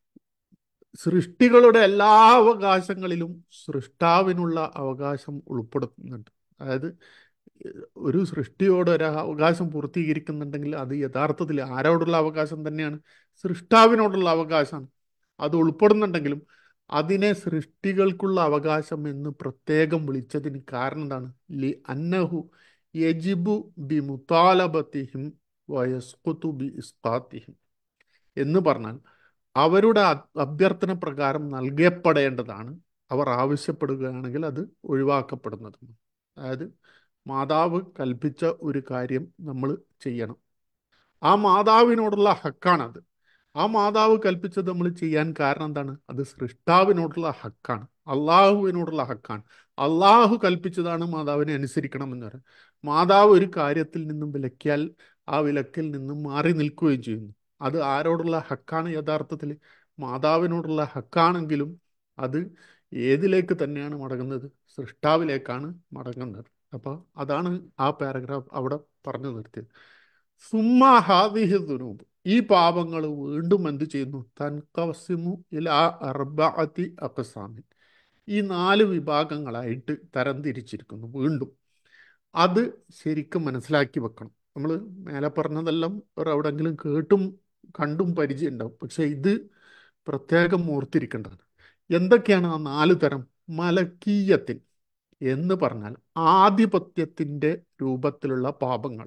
സൃഷ്ടികളുടെ എല്ലാ അവകാശങ്ങളിലും സൃഷ്ടാവിനുള്ള അവകാശം ഉൾപ്പെടുത്തുന്നുണ്ട് അതായത് ഒരു സൃഷ്ടിയോട് ഒരു അവകാശം പൂർത്തീകരിക്കുന്നുണ്ടെങ്കിൽ അത് യഥാർത്ഥത്തിൽ ആരോടുള്ള അവകാശം തന്നെയാണ് സൃഷ്ടാവിനോടുള്ള അവകാശമാണ് അത് ഉൾപ്പെടുന്നുണ്ടെങ്കിലും അതിനെ സൃഷ്ടികൾക്കുള്ള അവകാശം എന്ന് പ്രത്യേകം വിളിച്ചതിന് കാരണം എന്താണ് ലി അന്നഹു യജിബു ബി മുത്താലബത്തിഹിം വയസ്കുതു ബി ഇസ്കാത്തിഹിം എന്ന് പറഞ്ഞാൽ അവരുടെ അ- അഭ്യർത്ഥന പ്രകാരം നൽകപ്പെടേണ്ടതാണ് അവർ ആവശ്യപ്പെടുകയാണെങ്കിൽ അത് ഒഴിവാക്കപ്പെടുന്നതും അതായത് മാതാവ് കൽപ്പിച്ച ഒരു കാര്യം നമ്മൾ ചെയ്യണം ആ മാതാവിനോടുള്ള ഹക്കാണത് ആ മാതാവ് കൽപ്പിച്ചത് നമ്മൾ ചെയ്യാൻ കാരണം എന്താണ് അത് സൃഷ്ടാവിനോടുള്ള ഹക്കാണ് അള്ളാഹുവിനോടുള്ള ഹക്കാണ് അള്ളാഹു കൽപ്പിച്ചതാണ് മാതാവിനെ അനുസരിക്കണമെന്ന് പറയാം മാതാവ് ഒരു കാര്യത്തിൽ നിന്നും വിലക്കിയാൽ ആ വിലക്കിൽ നിന്നും മാറി നിൽക്കുകയും ചെയ്യുന്നു അത് ആരോടുള്ള ഹക്കാണ് യഥാർത്ഥത്തിൽ മാതാവിനോടുള്ള ഹക്കാണെങ്കിലും അത് ഏതിലേക്ക് തന്നെയാണ് മടങ്ങുന്നത് സൃഷ്ടാവിലേക്കാണ് മടങ്ങുന്നത് അപ്പോൾ അതാണ് ആ പാരഗ്രാഫ് അവിടെ പറഞ്ഞു നിർത്തിയത് സുമ്മ ഹാദിഹി ദുനൂബ് ഈ പാപങ്ങൾ വീണ്ടും എന്ത് ചെയ്യുന്നു തൻകസിമു ഇലാ അർബഅത്തി അഖ്സാമിൻ ഈ നാല് വിഭാഗങ്ങളായിട്ട് തരംതിരിച്ചിരിക്കുന്നു വീണ്ടും അത് ശരിക്കും മനസ്സിലാക്കി വെക്കണം നമ്മൾ മേലെ പറഞ്ഞതെല്ലാം ഒരു എവിടെങ്കിലും കേട്ടും കണ്ടും പരിചയം ഉണ്ടാവും പക്ഷെ ഇത് പ്രത്യേകം ഓർത്തിരിക്കേണ്ടതാണ് എന്തൊക്കെയാണ് ആ നാല് തരം മലക്കീയത്തിൻ എന്ന് പറഞ്ഞാൽ ആധിപത്യത്തിൻ്റെ രൂപത്തിലുള്ള പാപങ്ങൾ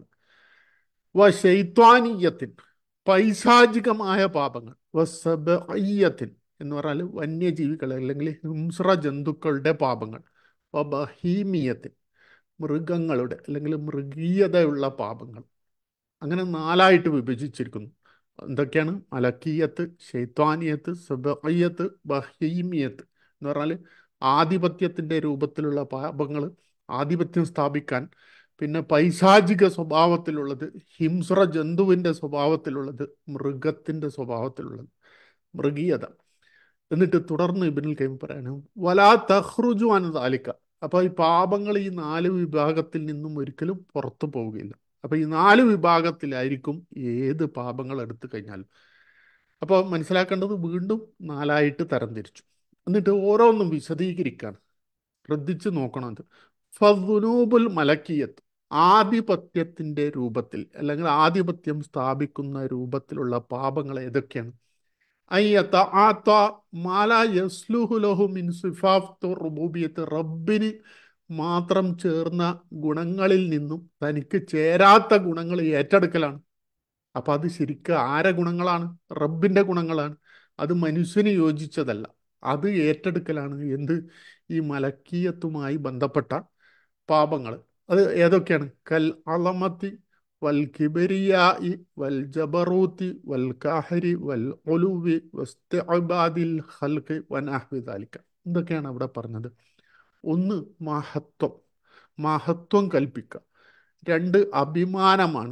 വ ശൈത്വാനീയത്തിൻ പൈശാചികമായ പാപങ്ങൾ വ സബഈയത്തിൻ എന്ന് പറഞ്ഞാൽ വന്യജീവികൾ അല്ലെങ്കിൽ ഹിംസ്ര ജന്തുക്കളുടെ പാപങ്ങൾ വ ബഹീമിയത്തിൻ മൃഗങ്ങളുടെ അല്ലെങ്കിൽ മൃഗീയതയുള്ള പാപങ്ങൾ അങ്ങനെ നാലായിട്ട് വിഭജിച്ചിരിക്കുന്നു എന്തൊക്കെയാണ് മലക്കീയത്ത് ഷെയ്ത്വാനിയത്ത് സബയ്യത്ത് ബഹീമിയത്ത് എന്ന് പറഞ്ഞാൽ ആധിപത്യത്തിൻ്റെ രൂപത്തിലുള്ള പാപങ്ങൾ ആധിപത്യം സ്ഥാപിക്കാൻ പിന്നെ പൈശാചിക സ്വഭാവത്തിലുള്ളത് ഹിംസ്ര ജന്തുവിൻ്റെ സ്വഭാവത്തിലുള്ളത് മൃഗത്തിൻ്റെ സ്വഭാവത്തിലുള്ളത് മൃഗീയത എന്നിട്ട് തുടർന്ന് ഇബിനിൽ കൈം പറയാനും വലാ തഹ്റുജു അൻ താലിക്ക അപ്പോൾ ഈ പാപങ്ങൾ ഈ നാല് വിഭാഗത്തിൽ നിന്നും ഒരിക്കലും പുറത്തു പോവുകയില്ല അപ്പോൾ ഈ നാല് വിഭാഗത്തിലായിരിക്കും ഏത് പാപങ്ങൾ എടുത്തു കഴിഞ്ഞാലും അപ്പോൾ മനസ്സിലാക്കേണ്ടത് വീണ്ടും നാലായിട്ട് തരംതിരിച്ചു എന്നിട്ട് ഓരോന്നും വിശദീകരിക്കാണ് ശ്രദ്ധിച്ച് നോക്കണം അത് ഫദ്ദുനൂബുൽ മലക്കിയത്ത് ആധിപത്യത്തിൻ്റെ രൂപത്തിൽ അല്ലെങ്കിൽ ആധിപത്യം സ്ഥാപിക്കുന്ന രൂപത്തിലുള്ള പാപങ്ങൾ ഏതൊക്കെയാണ് അയ്യത്ത ആത്ത മാല യസ്ലുഹു ലഹു മിൻ സിഫാഫ്തു റുബൂബിയത്ത് റബ്ബിന് മാത്രം ചേർന്ന ഗുണങ്ങളിൽ നിന്നും തനിക്ക് ചേരാത്ത ഗുണങ്ങൾ ഏറ്റെടുക്കലാണ് അപ്പം അത് ശരിക്കും ആരെ ഗുണങ്ങളാണ് റബ്ബിൻ്റെ ഗുണങ്ങളാണ് അത് മനുഷ്യന് യോജിച്ചതല്ല അത് ഏറ്റെടുക്കലാണ് എന്ത് ഈ മലക്കീയത്തുമായി ബന്ധപ്പെട്ട പാപങ്ങൾ അത് ഏതൊക്കെയാണ് കൽ അളമത്തി വൽ കിബരിയായി വൽ ജബറൂത്തി വൽ കാഹരി വൽ ഒലുവി വസ്തിഅബാദിൽ ഖൽഖി വനഹ്വി ദാലിക എന്തൊക്കെയാണ് അവിടെ പറഞ്ഞത് ഒന്ന് മഹത്വം മഹത്വം കൽപ്പിക്കുക രണ്ട് അഭിമാനമാണ്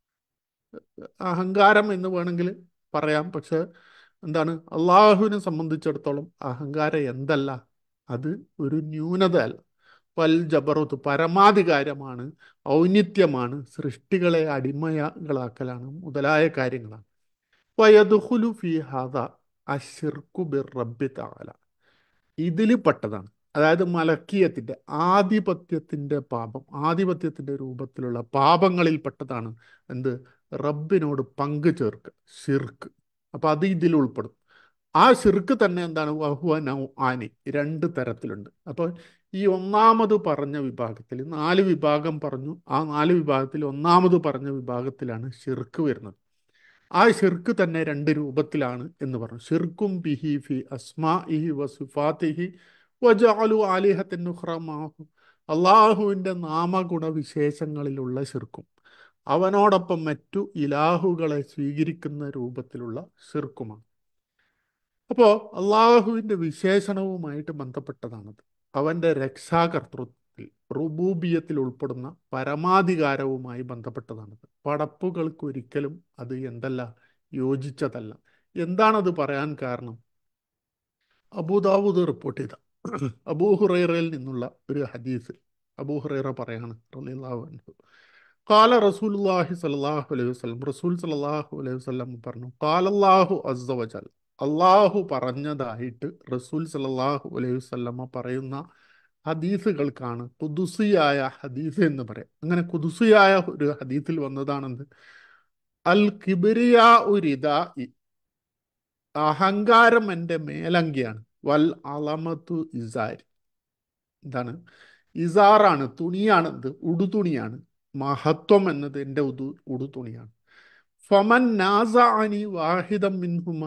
അഹങ്കാരം എന്ന് വേണമെങ്കിൽ പറയാം പക്ഷെ എന്താണ് അള്ളാഹുവിനെ സംബന്ധിച്ചിടത്തോളം അഹങ്കാരം എന്തല്ല അത് ഒരു ന്യൂനത അല്ല വൽ ജബറുത്ത് പരമാധികാരമാണ് ഔന്നിത്യമാണ് സൃഷ്ടികളെ അടിമകളാക്കലാണ് മുതലായ കാര്യങ്ങളാണ് വയദുഹുലു ഫി ഹാദ അഷിർക്കു ബിർ റബ്ബി തആല ഇതിൽ പെട്ടതാണ് അതായത് മലക്കീയത്തിൻ്റെ ആധിപത്യത്തിൻ്റെ പാപം ആധിപത്യത്തിൻ്റെ രൂപത്തിലുള്ള പാപങ്ങളിൽ പെട്ടതാണ് എന്ത് റബ്ബിനോട് പങ്കു ചേർക്കുക ഷിർക്ക് അപ്പം അത് ഇതിൽ ഉൾപ്പെടും ആ ഷിർക്ക് തന്നെ എന്താണ് വഹുവ നൗ ആനി രണ്ട് തരത്തിലുണ്ട് അപ്പോൾ ഈ ഒന്നാമത് പറഞ്ഞ വിഭാഗത്തിൽ നാല് വിഭാഗം പറഞ്ഞു ആ നാല് വിഭാഗത്തിൽ ഒന്നാമത് പറഞ്ഞ വിഭാഗത്തിലാണ് ഷിർക്ക് വരുന്നത് ആ ഷിർക്ക് തന്നെ രണ്ട് രൂപത്തിലാണ് എന്ന് പറഞ്ഞു ഷിർക്കും ബിഹി ഫി അസ്മാഇഹി വസുഫാത്തിഹി വജഅലു ആലിഹത്തിൻ ഉഖ്റ മാഹു അള്ളാഹുവിൻ്റെ നാമഗുണവിശേഷങ്ങളിലുള്ള ശിർക്കും അവനോടൊപ്പം മറ്റു ഇലാഹുകളെ സ്വീകരിക്കുന്ന രൂപത്തിലുള്ള ശിർക്കുമാണ് അപ്പോൾ അള്ളാഹുവിൻ്റെ വിശേഷണവുമായിട്ട് ബന്ധപ്പെട്ടതാണത് അവൻ്റെ രക്ഷാകർത്തൃത്വത്തിൽ റുബൂബിയത്തിൽ ഉൾപ്പെടുന്ന പരമാധികാരവുമായി ബന്ധപ്പെട്ടതാണത് പടപ്പുകൾക്ക് ഒരിക്കലും അത് എന്തല്ല യോജിച്ചതല്ല എന്താണത് പറയാൻ കാരണം അബൂദാവൂദ് റിപ്പോർട്ട് ചെയ്ത അബൂഹുറൈറയിൽ നിന്നുള്ള ഒരു ഹദീസ് അബൂഹുറൈറ പറയാണ് റളിയല്ലാഹു അൻഹു കാല റസൂലുള്ളാഹി സ്വല്ലല്ലാഹു അലൈഹി വസല്ലം റസൂൽ സ്വല്ലല്ലാഹു അലൈഹി വസല്ലം പറഞ്ഞു കാലല്ലാഹു അസ്സ വജൽ അള്ളാഹു പറഞ്ഞതായിട്ട് റസൂൽ സല്ലല്ലാഹു അലൈഹി വസല്ലമ പറയുന്ന ഹദീസുകൾക്കാണ് കുതുസിയായ ഹദീസ് എന്ന് പറയാം അങ്ങനെ കുതുസിയായ ഒരു ഹദീസിൽ വന്നതാണെന്ത് അൽ കിബിരിയ ഉരിദ അഹങ്കാരം എൻ്റെ മേലങ്കിയാണ് വൽ അളമത്തു ഇസാരി എന്താണ് ഇസാറാണ് തുണിയാണ് ഇത് ഉടുതുണിയാണ് മഹത്വം എന്നത് എൻ്റെ ഉദു ഉടുതുണിയാണ് ഫമൻ നാസഅനി വാഹിദം മിൻഹുമ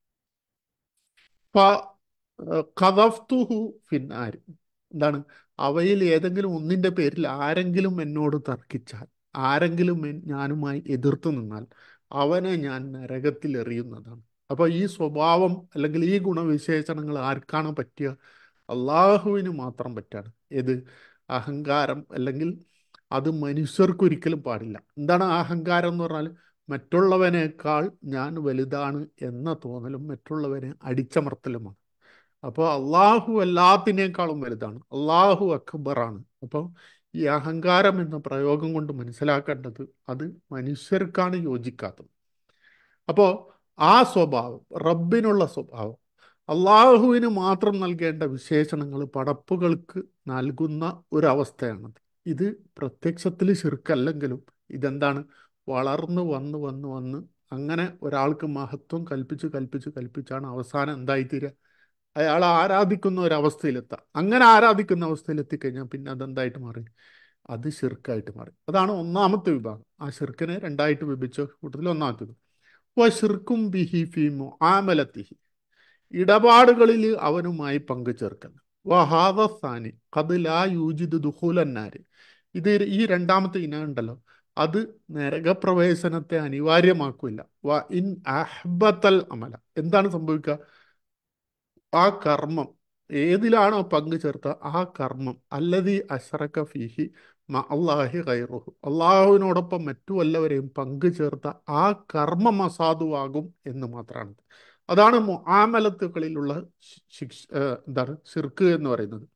ഖദഫ്തുഹു ഫിന്നാരി എന്താണ് അവയിൽ ഏതെങ്കിലും ഒന്നിൻ്റെ പേരിൽ ആരെങ്കിലും എന്നോട് തർക്കിച്ചാൽ ആരെങ്കിലും എൻ- ഞാനുമായി എതിർത്തു നിന്നാൽ അവനെ ഞാൻ നരകത്തിൽ എറിയുന്നതാണ് അപ്പോൾ ഈ സ്വഭാവം അല്ലെങ്കിൽ ഈ ഗുണവിശേഷണങ്ങൾ ആർക്കാണ് പറ്റുക അള്ളാഹുവിന് മാത്രം പറ്റാണ് ഏത് അഹങ്കാരം അല്ലെങ്കിൽ അത് മനുഷ്യർക്കൊരിക്കലും പാടില്ല എന്താണ് ആ അഹങ്കാരം എന്ന് പറഞ്ഞാൽ മറ്റുള്ളവനേക്കാൾ ഞാൻ വലുതാണ് എന്ന തോന്നലും മറ്റുള്ളവനെ അടിച്ചമർത്തലുമാണ് അപ്പോൾ അള്ളാഹു എല്ലാത്തിനേക്കാളും വലുതാണ് അള്ളാഹു അക്ബറാണ് അപ്പോൾ ഈ അഹങ്കാരം എന്ന പ്രയോഗം കൊണ്ട് മനസ്സിലാക്കേണ്ടത് അത് മനുഷ്യർക്കാണ് യോജിക്കാത്തത് അപ്പോൾ ആ സ്വഭാവം റബ്ബിനുള്ള സ്വഭാവം അള്ളാഹുവിന് മാത്രം നൽകേണ്ട വിശേഷണങ്ങൾ പടപ്പുകൾക്ക് നൽകുന്ന ഒരവസ്ഥയാണത് ഇത് പ്രത്യക്ഷത്തിൽ ശിർക്കല്ലെങ്കിലും ഇതെന്താണ് വളർന്നു വന്ന് വന്ന് വന്ന് അങ്ങനെ ഒരാൾക്ക് മഹത്വം കൽപ്പിച്ച് കൽപ്പിച്ച് കൽപ്പിച്ചാണ് അവസാനം എന്തായിത്തീരുക അയാൾ ആരാധിക്കുന്ന ഒരവസ്ഥയിലെത്താം അങ്ങനെ ആരാധിക്കുന്ന അവസ്ഥയിലെത്തിക്കഴിഞ്ഞാൽ പിന്നെ അതെന്തായിട്ട് മാറി അത് ശിർക്കായിട്ട് മാറി അതാണ് ഒന്നാമത്തെ വിഭാഗം ആ ശിർക്കിനെ രണ്ടായിട്ട് വിഭജിച്ച കൂട്ടത്തിൽ ഒന്നാമത്തേത് വ ഷിർക്കും ബിഹി ഫി മുആമലത്തിഹി ഇടപാടുകളിൽ അവനുമായി പങ്കുചേർക്കൽ വഹാദസാനി കത് ലാ യൂജിദ് ദുഹൂലന്നാര് ഇത് ഈ രണ്ടാമത്തെ ഇനം ഉണ്ടല്ലോ അത് നരകപ്രവേശനത്തെ അനിവാര്യമാക്കില്ല വ ഇൻ അഹ്ബത്തൽ അമല എന്താണ് സംഭവിക്കുക ആ കർമ്മം ഏതിലാണോ പങ്കു ചേർത്ത ആ കർമ്മം അല്ലതി അഷറക്ക ഫീഹി മ അള്ളാഹി ഗൈറുഹു അള്ളാഹുവിനോടൊപ്പം മറ്റു വല്ലവരെയും പങ്കു ചേർത്ത ആ കർമ്മം അസാധുവാകും എന്ന് മാത്രമാണ് അതാണ് മുആമലത്തുകളിലുള്ള ശി- ശിക്ഷ ഏഹ് എന്താണ് ഷിർക്ക് എന്ന് പറയുന്നത്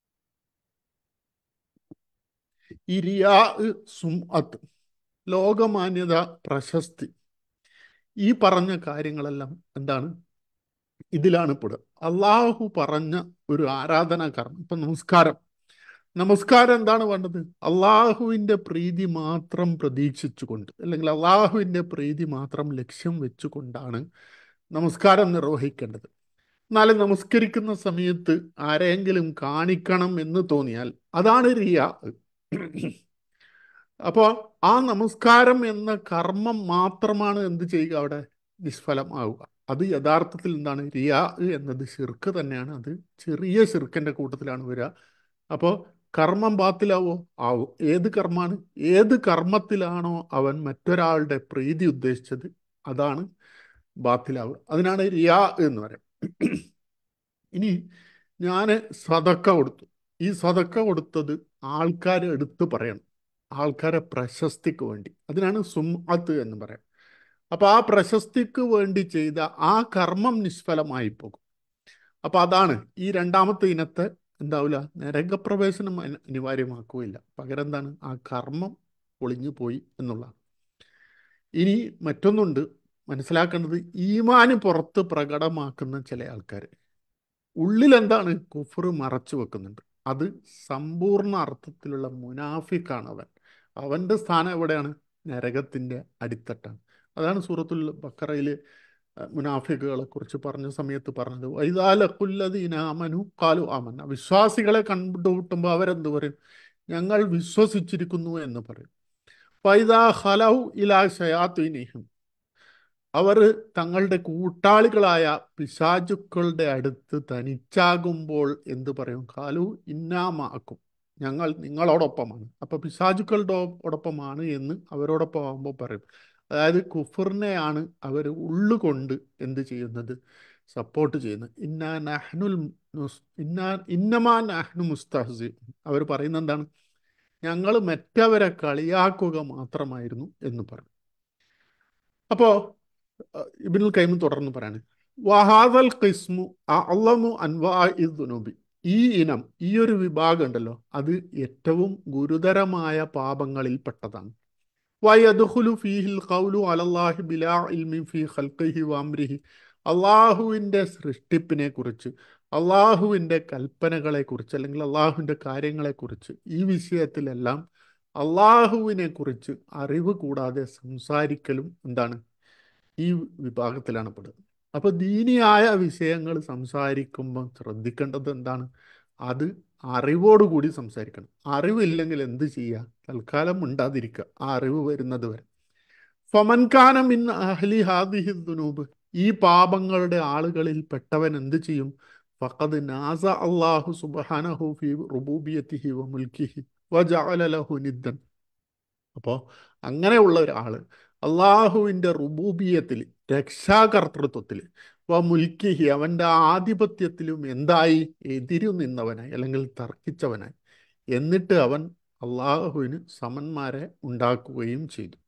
ഇരിയാ സുംഅത്ത് ലോകമാന്യത പ്രശസ്തി ഈ പറഞ്ഞ കാര്യങ്ങളെല്ലാം എന്താണ് ഇതിലാണ് പെടുക അള്ളാഹു പറഞ്ഞ ഒരു ആരാധനാ കർമ്മം ഇപ്പൊ നമസ്കാരം നമസ്കാരം എന്താണ് വേണ്ടത് അള്ളാഹുവിൻ്റെ പ്രീതി മാത്രം പ്രതീക്ഷിച്ചുകൊണ്ട് അല്ലെങ്കിൽ അള്ളാഹുവിൻ്റെ പ്രീതി മാത്രം ലക്ഷ്യം വെച്ചുകൊണ്ടാണ് നമസ്കാരം നിർവഹിക്കേണ്ടത് എന്നാൽ നമസ്കരിക്കുന്ന സമയത്ത് ആരെങ്കിലും കാണിക്കണം എന്ന് തോന്നിയാൽ അതാണ് റിയ അപ്പോൾ ആ നമസ്കാരം എന്ന കർമ്മം മാത്രമാണ് എന്ത് ചെയ്യുക അവിടെ നിഷ്ഫലമാവുക അത് യഥാർത്ഥത്തിൽ എന്താണ് റിയാ എന്നത് ശിർക്ക് തന്നെയാണ് അത് ചെറിയ ശിർക്കിൻ്റെ കൂട്ടത്തിലാണ് വരിക അപ്പോൾ കർമ്മം ബാത്തിലാവോ ആവും ഏത് കർമ്മമാണ് ഏത് കർമ്മത്തിലാണോ അവൻ മറ്റൊരാളുടെ പ്രീതി ഉദ്ദേശിച്ചത് അതാണ് ബാത്തിലാവുക അതിനാണ് റിയാ എന്ന് പറയും ഇനി ഞാൻ സതക്ക കൊടുത്തു ഈ സതക്ക കൊടുത്തത് ആൾക്കാർ എടുത്തു പറയണം ആൾക്കാരെ പ്രശസ്തിക്ക് വേണ്ടി അതിനാണ് സുംഅത്ത് എന്ന് പറയാം അപ്പോൾ ആ പ്രശസ്തിക്ക് വേണ്ടി ചെയ്ത ആ കർമ്മം നിഷ്ഫലമായി പോകും അപ്പോൾ അതാണ് ഈ രണ്ടാമത്തെ ഇനത്തെ എന്താവില്ല നരകപ്രവേശനം അനി- അനിവാര്യമാക്കുകയില്ല പകരം എന്താണ് ആ കർമ്മം ഒളിഞ്ഞു പോയി എന്നുള്ളതാണ് ഇനി മറ്റൊന്നുണ്ട് മനസ്സിലാക്കേണ്ടത് ഈമാന് പുറത്ത് പ്രകടമാക്കുന്ന ചില ആൾക്കാർ ഉള്ളിൽ എന്താണ് കുഫർ മറച്ചു വെക്കുന്നുണ്ട് അത് സമ്പൂർണ്ണ അർത്ഥത്തിലുള്ള മുനാഫിക്കാണ് അവൻ അവൻ്റെ സ്ഥാനം എവിടെയാണ് നരകത്തിൻ്റെ അടിത്തട്ടാണ് അതാണ് സൂറത്തുൽ ബക്കറയിൽ മുനാഫിക്കുകളെ കുറിച്ച് പറഞ്ഞ സമയത്ത് പറഞ്ഞത് വൈതാലക്കുല്ലതീനാമനു കാലു ആമന്ന വിശ്വാസികളെ കണ്ടുമുട്ടുമ്പോൾ അവരെന്ത് പറയും ഞങ്ങൾ വിശ്വസിച്ചിരിക്കുന്നു എന്ന് പറയും വൈദാ ഹലൗ ഇലാ ഷയാത്തിനിഹിം അവർ തങ്ങളുടെ കൂട്ടാളികളായ പിശാചുക്കളുടെ അടുത്ത് തനിച്ചാകുമ്പോൾ എന്ത് പറയും കാലു ഇന്നാമാക്കും ഞങ്ങൾ നിങ്ങളോടൊപ്പമാണ് അപ്പോൾ പിശാചുക്കളോടൊപ്പമാണ് എന്ന് അവരോടൊപ്പം ആകുമ്പോൾ പറയും അതായത് കുഫറിനെയാണ് അവർ ഉള്ളുകൊണ്ട് എന്ത് ചെയ്യുന്നത് സപ്പോർട്ട് ചെയ്യുന്നത് ഇന്നാ നഹ്നുൽ മുസ്- ഇന്നാ ഇന്നമാ നഹ്നു മുസ്തഹസി അവർ പറയുന്നത് എന്താണ് ഞങ്ങൾ മറ്റവരെ കളിയാക്കുക മാത്രമായിരുന്നു എന്ന് പറയും അപ്പോൾ ഇബിനുൽ കൈമ് തുടർന്ന് പറയാണ് വഹാദൽ ഖിസ്മു അള്ളമു അൻവാ ദുനൂബി ഈ ഇനം ഈ ഒരു വിഭാഗം ഉണ്ടല്ലോ അത് ഏറ്റവും ഗുരുതരമായ പാപങ്ങളിൽ പെട്ടതാണ് വയദ്ഖുലു ഫീഹിൽ ഖൗലു അലല്ലാഹി ബിലാ ഇൽമിൻ ഫീ ഖൽഖിഹി വഅംരിഹി അള്ളാഹുവിൻ്റെ സൃഷ്ടിപ്പിനെ കുറിച്ച് അള്ളാഹുവിൻ്റെ കൽപ്പനകളെ കുറിച്ച് അല്ലെങ്കിൽ അള്ളാഹുവിൻ്റെ കാര്യങ്ങളെക്കുറിച്ച് ഈ വിഷയത്തിലെല്ലാം അള്ളാഹുവിനെ കുറിച്ച് അറിവ് കൂടാതെ സംസാരിക്കലും എന്താണ് ഈ വിഭാഗത്തിലാണ് പെടുന്നത് അപ്പോൾ ദീനിയായ വിഷയങ്ങൾ സംസാരിക്കുമ്പോൾ ശ്രദ്ധിക്കേണ്ടത് എന്താണ് അത് അറിവോടുകൂടി സംസാരിക്കണം അറിവില്ലെങ്കിൽ എന്ത് ചെയ്യുക തൽക്കാലം ഉണ്ടാതിരിക്കുക ആ അറിവ് വരുന്നത് വരെ ഫമൻകാനം ഇൻ അഹ്ലി ഹാദിഹി ദുനൂബ് ഈ പാപങ്ങളുടെ ആളുകളിൽ പെട്ടവൻ എന്ത് ചെയ്യും ഫഖദ് നാസ അള്ളാഹു സുബ്ഹാനഹു ഫി റുബൂബിയത്തിഹി വ മുൽക്കിഹി വജഅല ലഹു നിദ്ദൻ അപ്പോൾ അങ്ങനെയുള്ള ഒരാൾ അള്ളാഹുവിൻ്റെ റുബൂബിയത്തിൽ രക്ഷാകർത്തൃത്വത്തിൽ വ മുൽക്കിഹി അവൻ്റെ ആധിപത്യത്തിലും എന്തായി എതിരു നിന്നവനായി അല്ലെങ്കിൽ തർക്കിച്ചവനായി എന്നിട്ട് അവൻ അള്ളാഹുവിന് സമന്മാരെ ഉണ്ടാക്കുകയും ചെയ്തു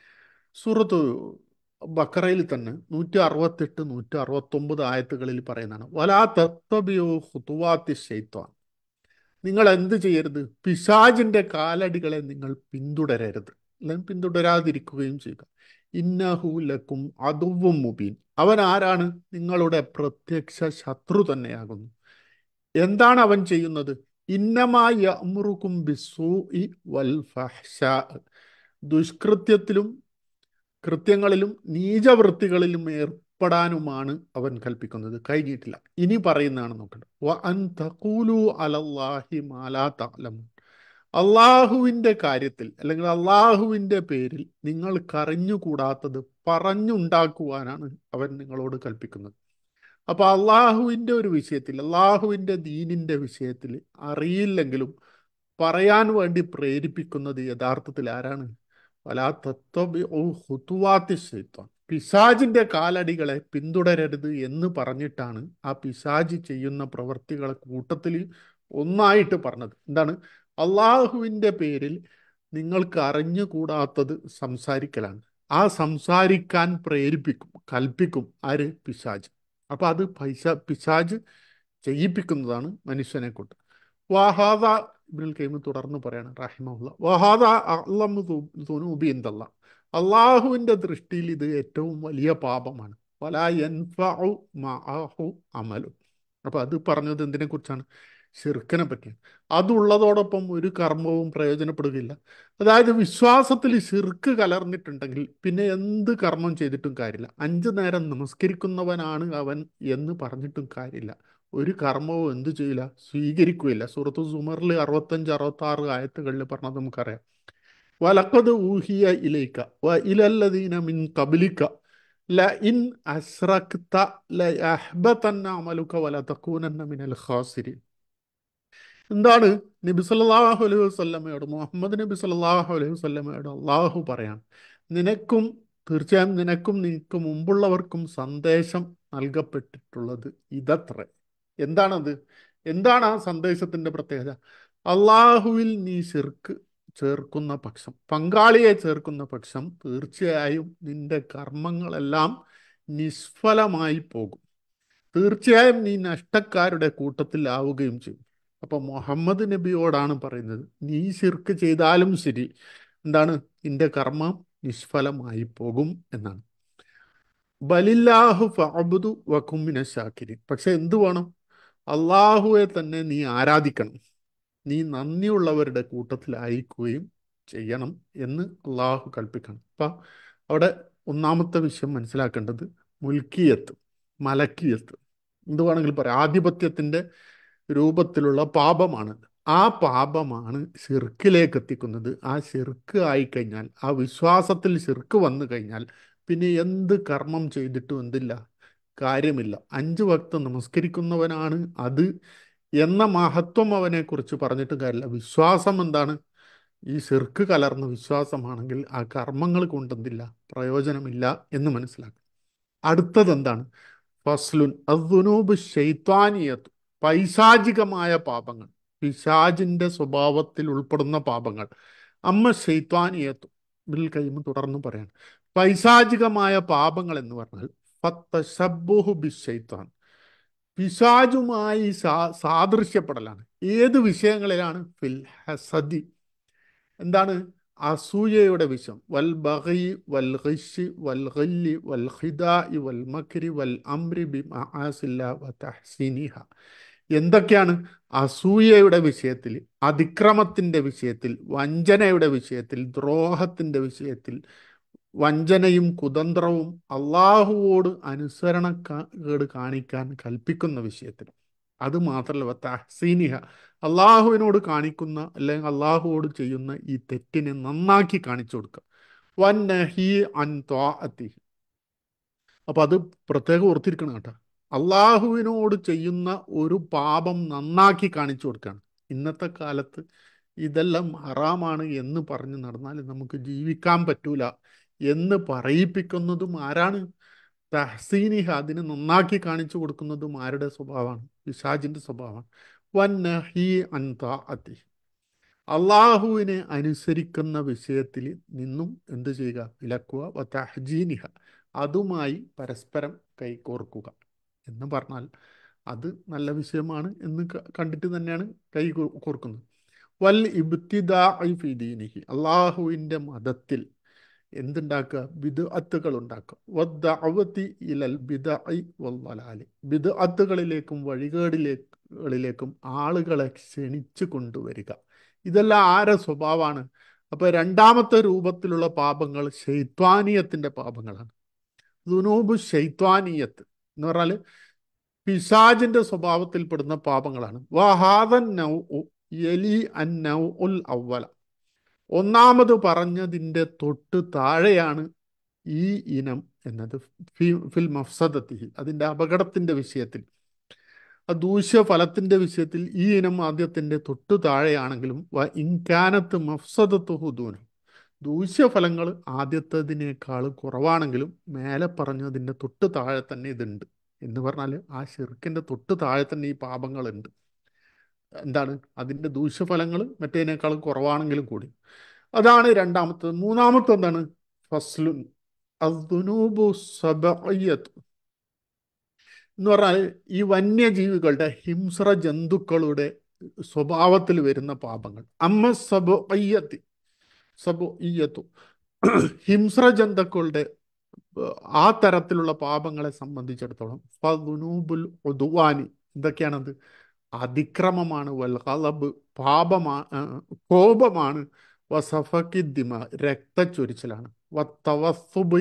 സൂറത്ത് ബക്കറയിൽ തന്നെ നൂറ്റി അറുപത്തെട്ട് നൂറ്റി അറുപത്തൊമ്പത് ആയത്തുകളിൽ പറയുന്നതാണ് വലാ തത്വബിയോ ഹുതുവാത്തി ഷെയ്ത്വാൻ നിങ്ങൾ എന്ത് ചെയ്യരുത് പിശാജിന്റെ കാലടികളെ നിങ്ങൾ പിന്തുടരരുത് അല്ലെങ്കിൽ പിന്തുടരാതിരിക്കുകയും ചെയ്യുക ഇന്നഹൂലക്കും അതുവും മുബീൻ അവൻ ആരാണ് നിങ്ങളുടെ പ്രത്യക്ഷ ശത്രു തന്നെയാകുന്നു എന്താണ് അവൻ ചെയ്യുന്നത് ഇന്നമായ അമുറുക്കും ബിസൂഇ വൽ ഫഹ്ഷാ ദുഷ്കൃത്യത്തിലും കൃത്യങ്ങളിലും നീചവൃത്തികളിലും ഏർപ്പെടാനുമാണ് അവൻ കൽപ്പിക്കുന്നത് കഴിഞ്ഞിട്ടില്ല ഇനി പറയുന്നതാണ് നോക്കേണ്ടത് വ അൻ തഖൂലു അലല്ലാഹി മാലാ തഅലമൂൻ അള്ളാഹുവിൻ്റെ കാര്യത്തിൽ അല്ലെങ്കിൽ അള്ളാഹുവിൻ്റെ പേരിൽ നിങ്ങൾ കറിഞ്ഞുകൂടാത്തത് പറഞ്ഞുണ്ടാക്കുവാനാണ് അവൻ നിങ്ങളോട് കൽപ്പിക്കുന്നത് അപ്പോൾ അള്ളാഹുവിൻ്റെ ഒരു വിഷയത്തിൽ അള്ളാഹുവിൻ്റെ ദീനിൻ്റെ വിഷയത്തിൽ അറിയില്ലെങ്കിലും പറയാൻ വേണ്ടി പ്രേരിപ്പിക്കുന്നത് യഥാർത്ഥത്തിൽ ആരാണ് വലാ തത്വബിഉ ഖുതുവാത്തി ശൈത്വാൻ പിശാജിന്റെ കാലടികളെ പിന്തുടരരുത് എന്ന് പറഞ്ഞിട്ടാണ് ആ പിശാജ് ചെയ്യുന്ന പ്രവർത്തികളെ കൂട്ടത്തിൽ ഒന്നായിട്ട് പറഞ്ഞത് എന്താണ് അള്ളാഹുവിൻ്റെ പേരിൽ നിങ്ങൾക്ക് അറിഞ്ഞുകൂടാത്തത് സംസാരിക്കലാണ് ആ സംസാരിക്കാൻ പ്രേരിപ്പിക്കും കൽപ്പിക്കും ആര് പിശാജ് അപ്പൊ അത് പൈസ പിശാജ് ചെയ്യിപ്പിക്കുന്നതാണ് മനുഷ്യനെ കൊണ്ട് വാഹാദ ഇബ്നുൽ കൈമ് തുടർന്ന് പറയാണ് റഹിമുള്ള വഹാദ അള്ളമു തുനൂബി എന്തല്ല അള്ളാഹുവിൻ്റെ ദൃഷ്ടിയിൽ ഇത് ഏറ്റവും വലിയ പാപമാണ് വലാ യൻഫഉ മഅഹു അമലു അപ്പോൾ അത് പറഞ്ഞത് എന്തിനെ കുറിച്ചാണ് ഷിർക്കിനെ പറ്റിയാണ് അതുള്ളതോടൊപ്പം ഒരു കർമ്മവും പ്രയോജനപ്പെടുകയില്ല അതായത് വിശ്വാസത്തിൽ ഷിർക്ക് കലർന്നിട്ടുണ്ടെങ്കിൽ പിന്നെ എന്ത് കർമ്മം ചെയ്തിട്ടും കാര്യമില്ല അഞ്ചു നേരം നമസ്കരിക്കുന്നവനാണ് അവൻ എന്ന് പറഞ്ഞിട്ടും കാര്യമില്ല ഒരു കർമ്മവും എന്തു ചെയ്യില്ല സ്വീകരിക്കുകയില്ല സൂറത്ത് സുമറിൽ അറുപത്തഞ്ച് അറുപത്തി ആറ് ആയത്തുകളിൽ പറഞ്ഞത് നമുക്കറിയാം വലക്കത് ഊഹിയ ഇലൈക്ക വ ഇലല്ലദീന മിൻ കബിലിക്ക ല ഇൻ അസ്രക്ത ല അഹ്ബതന്ന അമലുക വല തകൂനന്ന മിനൽ ഖാസിരിൻ എന്താണ് നബി സല്ലല്ലാഹു അലൈഹി വസല്ലമയോട് മുഹമ്മദ് നബി സല്ലല്ലാഹു അലൈഹി വസല്ലമയോട് അള്ളാഹു പറയാണ് നിനക്കും തീർച്ചയായും നിനക്കും നിനക്ക് മുമ്പുള്ളവർക്കും സന്ദേശം നൽകപ്പെട്ടിട്ടുള്ളത് ഇതത്രേ എന്താണത് എന്താണ് ആ സന്ദേശത്തിന്റെ പ്രത്യേകത അള്ളാഹുവിൽ നീ ശിർക്ക് ചേർക്കുന്ന പക്ഷം പങ്കാളിയെ ചേർക്കുന്ന പക്ഷം തീർച്ചയായും നിന്റെ കർമ്മങ്ങളെല്ലാം നിഷ്ഫലമായി പോകും തീർച്ചയായും നീ നഷ്ടക്കാരുടെ കൂട്ടത്തിലാവുകയും ചെയ്യും അപ്പൊ മുഹമ്മദ് നബിയോടാണ് പറയുന്നത് നീ ശിർക്ക് ചെയ്താലും ശരി എന്താണ് നിന്റെ കർമ്മം നിഷ്ഫലമായി പോകും എന്നാണ് ബലില്ലാഹു ഫഅബ്ദു വകുമിന ശാക്കിരി പക്ഷെ എന്തു വേണം അള്ളാഹുവെ തന്നെ നീ ആരാധിക്കണം നീ നന്ദിയുള്ളവരുടെ കൂട്ടത്തിലായിരിക്കുകയും ചെയ്യണം എന്ന് അള്ളാഹു കൽപ്പിക്കണം അപ്പം അവിടെ ഒന്നാമത്തെ വിഷയം മനസ്സിലാക്കേണ്ടത് മുൽക്കിയത്ത് മലക്കിയത്ത് എന്ത് വേണമെങ്കിൽ പറയാം ആധിപത്യത്തിൻ്റെ രൂപത്തിലുള്ള പാപമാണ് ആ പാപമാണ് ഷിർക്കിലേക്ക് എത്തിക്കുന്നത് ആ ഷിർക്ക് ആയിക്കഴിഞ്ഞാൽ ആ വിശ്വാസത്തിൽ ഷിർക്ക് വന്നു കഴിഞ്ഞാൽ പിന്നെ എന്ത് കർമ്മം ചെയ്തിട്ടും എന്തില്ല കാര്യമില്ല അഞ്ച് വക്ത് നമസ്കരിക്കുന്നവനാണ് അത് എന്ന മഹത്വം അവനെക്കുറിച്ച് പറഞ്ഞിട്ട് കാര്യമില്ല വിശ്വാസം എന്താണ് ഈ ശിർക്ക് കലർന്ന വിശ്വാസമാണെങ്കിൽ ആ കർമ്മങ്ങൾ കൊണ്ടെന്തില്ല പ്രയോജനമില്ല എന്ന് മനസ്സിലാക്കും അടുത്തത് എന്താണ് ഫസ്ലുൻ അദ്ദുനൂബ് ഷെയ്ത്വാനിയത്ത് പൈശാചികമായ പാപങ്ങൾ പിശാജിന്റെ സ്വഭാവത്തിൽ ഉൾപ്പെടുന്ന പാപങ്ങൾ അമ്മ ഷെയ്ത്വാനിയത്തു ബിൽ കൈമ തുടർന്ന് പറയാണ് പൈശാചികമായ പാപങ്ങൾ എന്ന് പറഞ്ഞാൽ ഫത്തശബ്ബുഹു ബിഷൈത്വാൻ പിശാജുമായി സാ സാദൃശ്യപ്പെടലാണ് ഏത് വിഷയങ്ങളിലാണ് ഫിൽ ഹസദി എന്താണ് അസൂയയുടെ വിഷം വൽ ബഹി വൽ ഖിഷ് വൽ ഖല്ലി വൽ ഖിദാഇ വൽ മക്രി വൽ അംരി ബി മആസില്ല വ തഹ്സീനിഹ എന്തൊക്കെയാണ് അസൂയയുടെ വിഷയത്തിൽ അതിക്രമത്തിൻ്റെ വിഷയത്തിൽ വഞ്ചനയുടെ വിഷയത്തിൽ ദ്രോഹത്തിൻ്റെ വിഷയത്തിൽ വഞ്ചനയും കുതന്ത്രവും അള്ളാഹുവോട് അനുസരണക്കേട് കാണിക്കാൻ കൽപ്പിക്കുന്ന വിഷയത്തിൽ അത് മാത്രമല്ല തഹസീനിഹ അള്ളാഹുവിനോട് കാണിക്കുന്ന അല്ലെങ്കിൽ അള്ളാഹുവോട് ചെയ്യുന്ന ഈ തെറ്റിനെ നന്നാക്കി കാണിച്ചു കൊടുക്കുക വൻ നഹി അൻ ത്വാഅത്തി അപ്പം അത് പ്രത്യേകം ഓർത്തിരിക്കണം കേട്ടോ അള്ളാഹുവിനോട് ചെയ്യുന്ന ഒരു പാപം നന്നാക്കി കാണിച്ചു കൊടുക്കുകയാണ് ഇന്നത്തെ കാലത്ത് ഇതെല്ലാം ഹറാമാണ് എന്ന് പറഞ്ഞ് നടന്നാൽ നമുക്ക് ജീവിക്കാൻ പറ്റൂല എന്ന് പറയിപ്പിക്കുന്നതും ആരാണ് തഹസീനിഹ അതിനെ നന്നാക്കി കാണിച്ചു കൊടുക്കുന്നതും ആരുടെ സ്വഭാവമാണ് പിശാജിന്റെ സ്വഭാവമാണ് വന്നഹി അൻതാഅത്തി അള്ളാഹുവിനെ അനുസരിക്കുന്ന വിഷയത്തിൽ നിന്നും എന്ത് ചെയ്യുക വിലക്കുക വ തഹജീനിഹ അതുമായി പരസ്പരം കൈകോർക്കുക എന്ന് പറഞ്ഞാൽ അത് നല്ല വിഷയമാണ് എന്ന് കണ്ടിട്ട് തന്നെയാണ് കൈ കോർക്കുന്നത് വൽ ഇബ്തിദാഇ ഫി ദീനിഹി അള്ളാഹുവിൻ്റെ മതത്തിൽ എന്തുണ്ടാക്കുക ബിദ്അത്തുകൾ ഉണ്ടാക്കുക വദ്ദഅവതി ഇലൽ ബിദ്അഇ വൽവലാലി ബിദ്അത്തുകളിലേക്കും വഴികേടിലേക്കും ആളുകളെ ക്ഷണിച്ചു കൊണ്ടുവരിക ഇതെല്ലാം ആരെ സ്വഭാവമാണ് അപ്പോൾ രണ്ടാമത്തെ രൂപത്തിലുള്ള പാപങ്ങൾ ശൈത്വാനീയത്തിൻ്റെ പാപങ്ങളാണ് ദുനൂബ് ശൈത്വാനീയത്ത് എന്ന് പറഞ്ഞാൽ പിശാജിന്റെ സ്വഭാവത്തിൽപ്പെടുന്ന പാപങ്ങളാണ് വഹാദൻ നൗ യലി അൻ നൗ ഉൽ അവല ഒന്നാമത് പറഞ്ഞതിൻ്റെ തൊട്ട് താഴെയാണ് ഈ ഇനം എന്നത് ഫിൽ മഫ്സദത്തി അതിൻ്റെ അപകടത്തിൻ്റെ വിഷയത്തിൽ ദൂഷ്യഫലത്തിൻ്റെ വിഷയത്തിൽ ഈ ഇനം ആദ്യത്തിൻ്റെ തൊട്ട് താഴെയാണെങ്കിലും വ ഇൻകാനത്ത് മഫ്സദത്ത് ഹുദൂനും ദൂഷ്യഫലങ്ങൾ ആദ്യത്തതിനേക്കാൾ കുറവാണെങ്കിലും മേലെ പറഞ്ഞതിൻ്റെ തൊട്ട് താഴെ തന്നെ ഇതുണ്ട് എന്ന് പറഞ്ഞാൽ ആ ഷിർക്കിൻ്റെ തൊട്ട് താഴെ തന്നെ ഈ പാപങ്ങളുണ്ട് എന്താണ് അതിൻ്റെ ദൂഷ്യഫലങ്ങൾ മറ്റേതിനേക്കാൾ കുറവാണെങ്കിലും കൂടി അതാണ് രണ്ടാമത്തത് മൂന്നാമത്തെ എന്താണ് ഫസ്ലുൻ അദ്ദുനൂബു സബയ്യത്ത് എന്ന് പറഞ്ഞാൽ ഈ വന്യജീവികളുടെ ഹിംസ്ര ജന്തുക്കളുടെ സ്വഭാവത്തിൽ വരുന്ന പാപങ്ങൾ അമ്മ സബു അയ്യത്തി സബു ഇയ്യത്തു ഹിംസ്ര ജന്തുക്കളുടെ ആ തരത്തിലുള്ള പാപങ്ങളെ സംബന്ധിച്ചിടത്തോളം ഫുനൂബുൽ ഉദുവാനി എന്തൊക്കെയാണത് അതിക്രമമാണ് വൽ കളബ് പാപമാണ് കോപമാണ് വസഫക്കിദ്ദിമ രക്തച്ചൊരിച്ചിലാണ് വത്തവസുബ്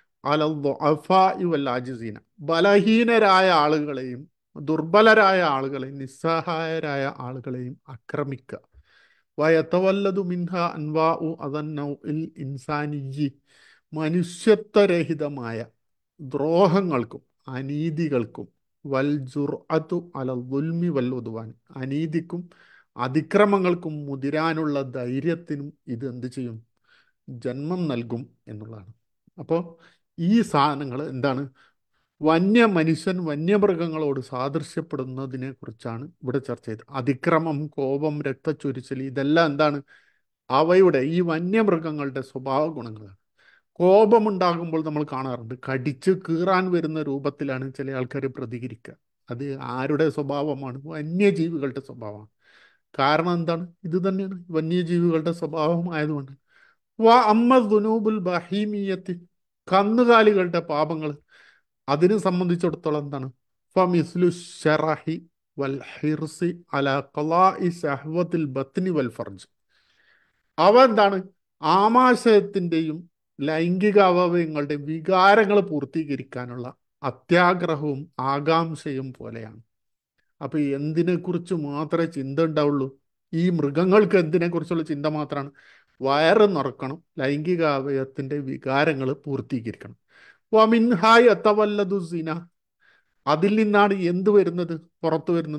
അലഫായിവല്ലാജിസീന ബലഹീനരായ ആളുകളെയും ദുർബലരായ ആളുകളെയും നിസ്സഹായരായ ആളുകളെയും ആക്രമിക്കുക വയത്തവല്ലതു മിൻഹ അൻവാ ഉ അതന്നൗ ഇൽ ഇൻസാനിജി മനുഷ്യത്വരഹിതമായ ദ്രോഹങ്ങൾക്കും അനീതികൾക്കും വൽ ജുർഅത്തു അല ദുൽമി വൽ ഉദ്വാൻ അനീതിക്കും അതിക്രമങ്ങൾക്കും മുതിരാനുള്ള ധൈര്യത്തിനും ഇത് എന്ത് ചെയ്യും ജന്മം നൽകും എന്നുള്ളതാണ് അപ്പോൾ ഈ സാധനങ്ങൾ എന്താണ് വന്യ മനുഷ്യൻ വന്യമൃഗങ്ങളോട് സാദൃശ്യപ്പെടുന്നതിനെ കുറിച്ചാണ് ഇവിടെ ചർച്ച ചെയ്തത് അതിക്രമം കോപം രക്തച്ചൊരിച്ചൽ ഇതെല്ലാം എന്താണ് അവയുടെ ഈ വന്യമൃഗങ്ങളുടെ സ്വഭാവ ഗുണങ്ങളാണ് കോപമുണ്ടാകുമ്പോൾ നമ്മൾ കാണാറുണ്ട് കടിച്ച് കീറാൻ വരുന്ന രൂപത്തിലാണ് ചില ആൾക്കാർ പ്രതികരിക്കുക അത് ആരുടെ സ്വഭാവമാണ് വന്യജീവികളുടെ സ്വഭാവമാണ് കാരണം എന്താണ് ഇത് തന്നെയാണ് വന്യജീവികളുടെ സ്വഭാവം ആയതുകൊണ്ട് വ അമ്മ ദുനൂബുൽ ബഹീമിയത്തി കന്നുകാലികളുടെ പാപങ്ങൾ അതിനെ സംബന്ധിച്ചിടത്തോളം എന്താണ് ഫമിസ്ലു ഷറഹി വൽ ഹിർസി അല ഖലാഇ സഹ്വത്തിൽ ബത്നി വൽ ഫർജ് അവ എന്താണ് ആമാശയത്തിൻ്റെയും ലൈംഗിക അവയവങ്ങളുടെ വികാരങ്ങൾ പൂർത്തീകരിക്കാനുള്ള അത്യാഗ്രഹവും ആകാംക്ഷയും പോലെയാണ് അപ്പൊ എന്തിനെക്കുറിച്ച് മാത്രമേ ചിന്ത ഉണ്ടാവുള്ളൂ ഈ മൃഗങ്ങൾക്ക് എന്തിനെക്കുറിച്ചുള്ള ചിന്ത മാത്രമാണ് വയറ് നിറക്കണം ലൈംഗിക അവയവത്തിന്റെ വികാരങ്ങൾ പൂർത്തീകരിക്കണം വമിൻഹായ് അത്തവല്ലതു സിന അതിൽ നിന്നാണ് എന്ത് വരുന്നത് പുറത്തു വരുന്നത്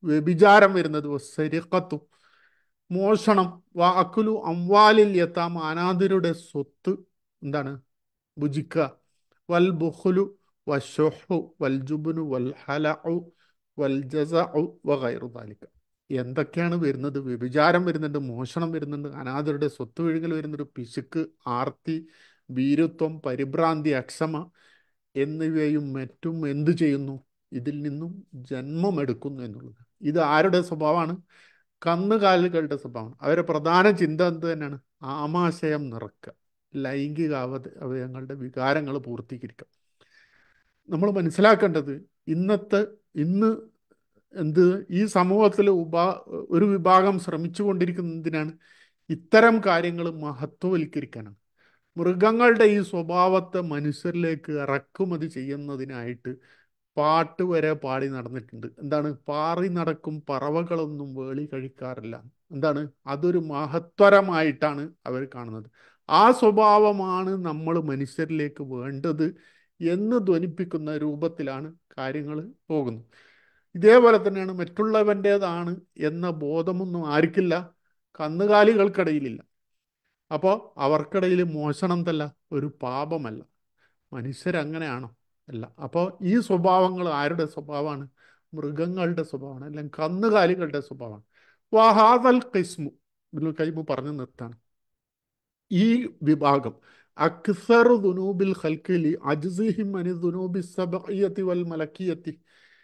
വ്യഭിചാരം വരുന്നത് സെരിക്കത്തു മോഷണം വ അക്കുലു അംവാലിൽ യത്താം അനാഥരുടെ സ്വത്ത് എന്താണ് ഭുജിക്കുക വൽ ബുഹുലു വഷുഹു വൽ ജുബുനു വൽ ഹലഉ വൽ ജസഉ വഗൈറു ദാലിക എന്തൊക്കെയാണ് വരുന്നത് വ്യഭിചാരം വരുന്നുണ്ട് മോഷണം വരുന്നുണ്ട് അനാഥരുടെ സ്വത്ത് വിഴുങ്ങൽ വരുന്നുണ്ട് പിശുക്ക് ആർത്തി ഭീരുത്വം പരിഭ്രാന്തി അക്ഷമ എന്നിവയും മറ്റും എന്തു ചെയ്യുന്നു ഇതിൽ നിന്നും ജന്മമെടുക്കുന്നു എന്നുള്ളത് ഇത് ആരുടെ സ്വഭാവമാണ് കന്നുകാലികളുടെ സ്വഭാവമാണ് അവരുടെ പ്രധാന ചിന്ത എന്ത് തന്നെയാണ് ആമാശയം നിറക്കുക ലൈംഗിക അവ അവയവങ്ങളുടെ വികാരങ്ങൾ പൂർത്തീകരിക്കുക നമ്മൾ മനസ്സിലാക്കേണ്ടത് ഇന്നത്തെ ഇന്ന് എന്ത് ഈ സമൂഹത്തിൽ ഉപാ ഒരു വിഭാഗം ശ്രമിച്ചു കൊണ്ടിരിക്കുന്നതിനാണ് ഇത്തരം കാര്യങ്ങൾ മഹത്വവൽക്കരിക്കാനാണ് മൃഗങ്ങളുടെ ഈ സ്വഭാവത്തെ മനുഷ്യരിലേക്ക് ഇറക്കുമതി ചെയ്യുന്നതിനായിട്ട് പാട്ട് വരെ പാടി നടന്നിട്ടുണ്ട് എന്താണ് പാറി നടക്കും പറവകളൊന്നും വേളി കഴിക്കാറില്ല എന്താണ് അതൊരു മഹത്വരമായിട്ടാണ് അവർ കാണുന്നത് ആ സ്വഭാവമാണ് നമ്മൾ മനുഷ്യരിലേക്ക് വേണ്ടത് എന്ന് ധ്വനിപ്പിക്കുന്ന രൂപത്തിലാണ് കാര്യങ്ങൾ പോകുന്നത് ഇതേപോലെ തന്നെയാണ് മറ്റുള്ളവൻ്റേതാണ് എന്ന ബോധമൊന്നും ആർക്കില്ല കന്നുകാലികൾക്കിടയിലില്ല അപ്പോൾ അവർക്കിടയിൽ മോശണം തല്ല ഒരു പാപമല്ല മനുഷ്യരങ്ങനെയാണോ അല്ല അപ്പോൾ ഈ സ്വഭാവങ്ങൾ ആരുടെ സ്വഭാവമാണ് മൃഗങ്ങളുടെ സ്വഭാവമാണ് അല്ലെങ്കിൽ കന്നുകാലികളുടെ സ്വഭാവമാണ് വഹാദൽ കിസ്മു ഇതിൽ കൈമു പറഞ്ഞു നിർത്താണ് ഈ വിഭാഗം അക്സർ ദുനൂബിൽ ഖൽക്കിലി അജ്സിഹിം അനി ദുനൂബി സബഇയത്തി വൽ മലക്കിയത്തി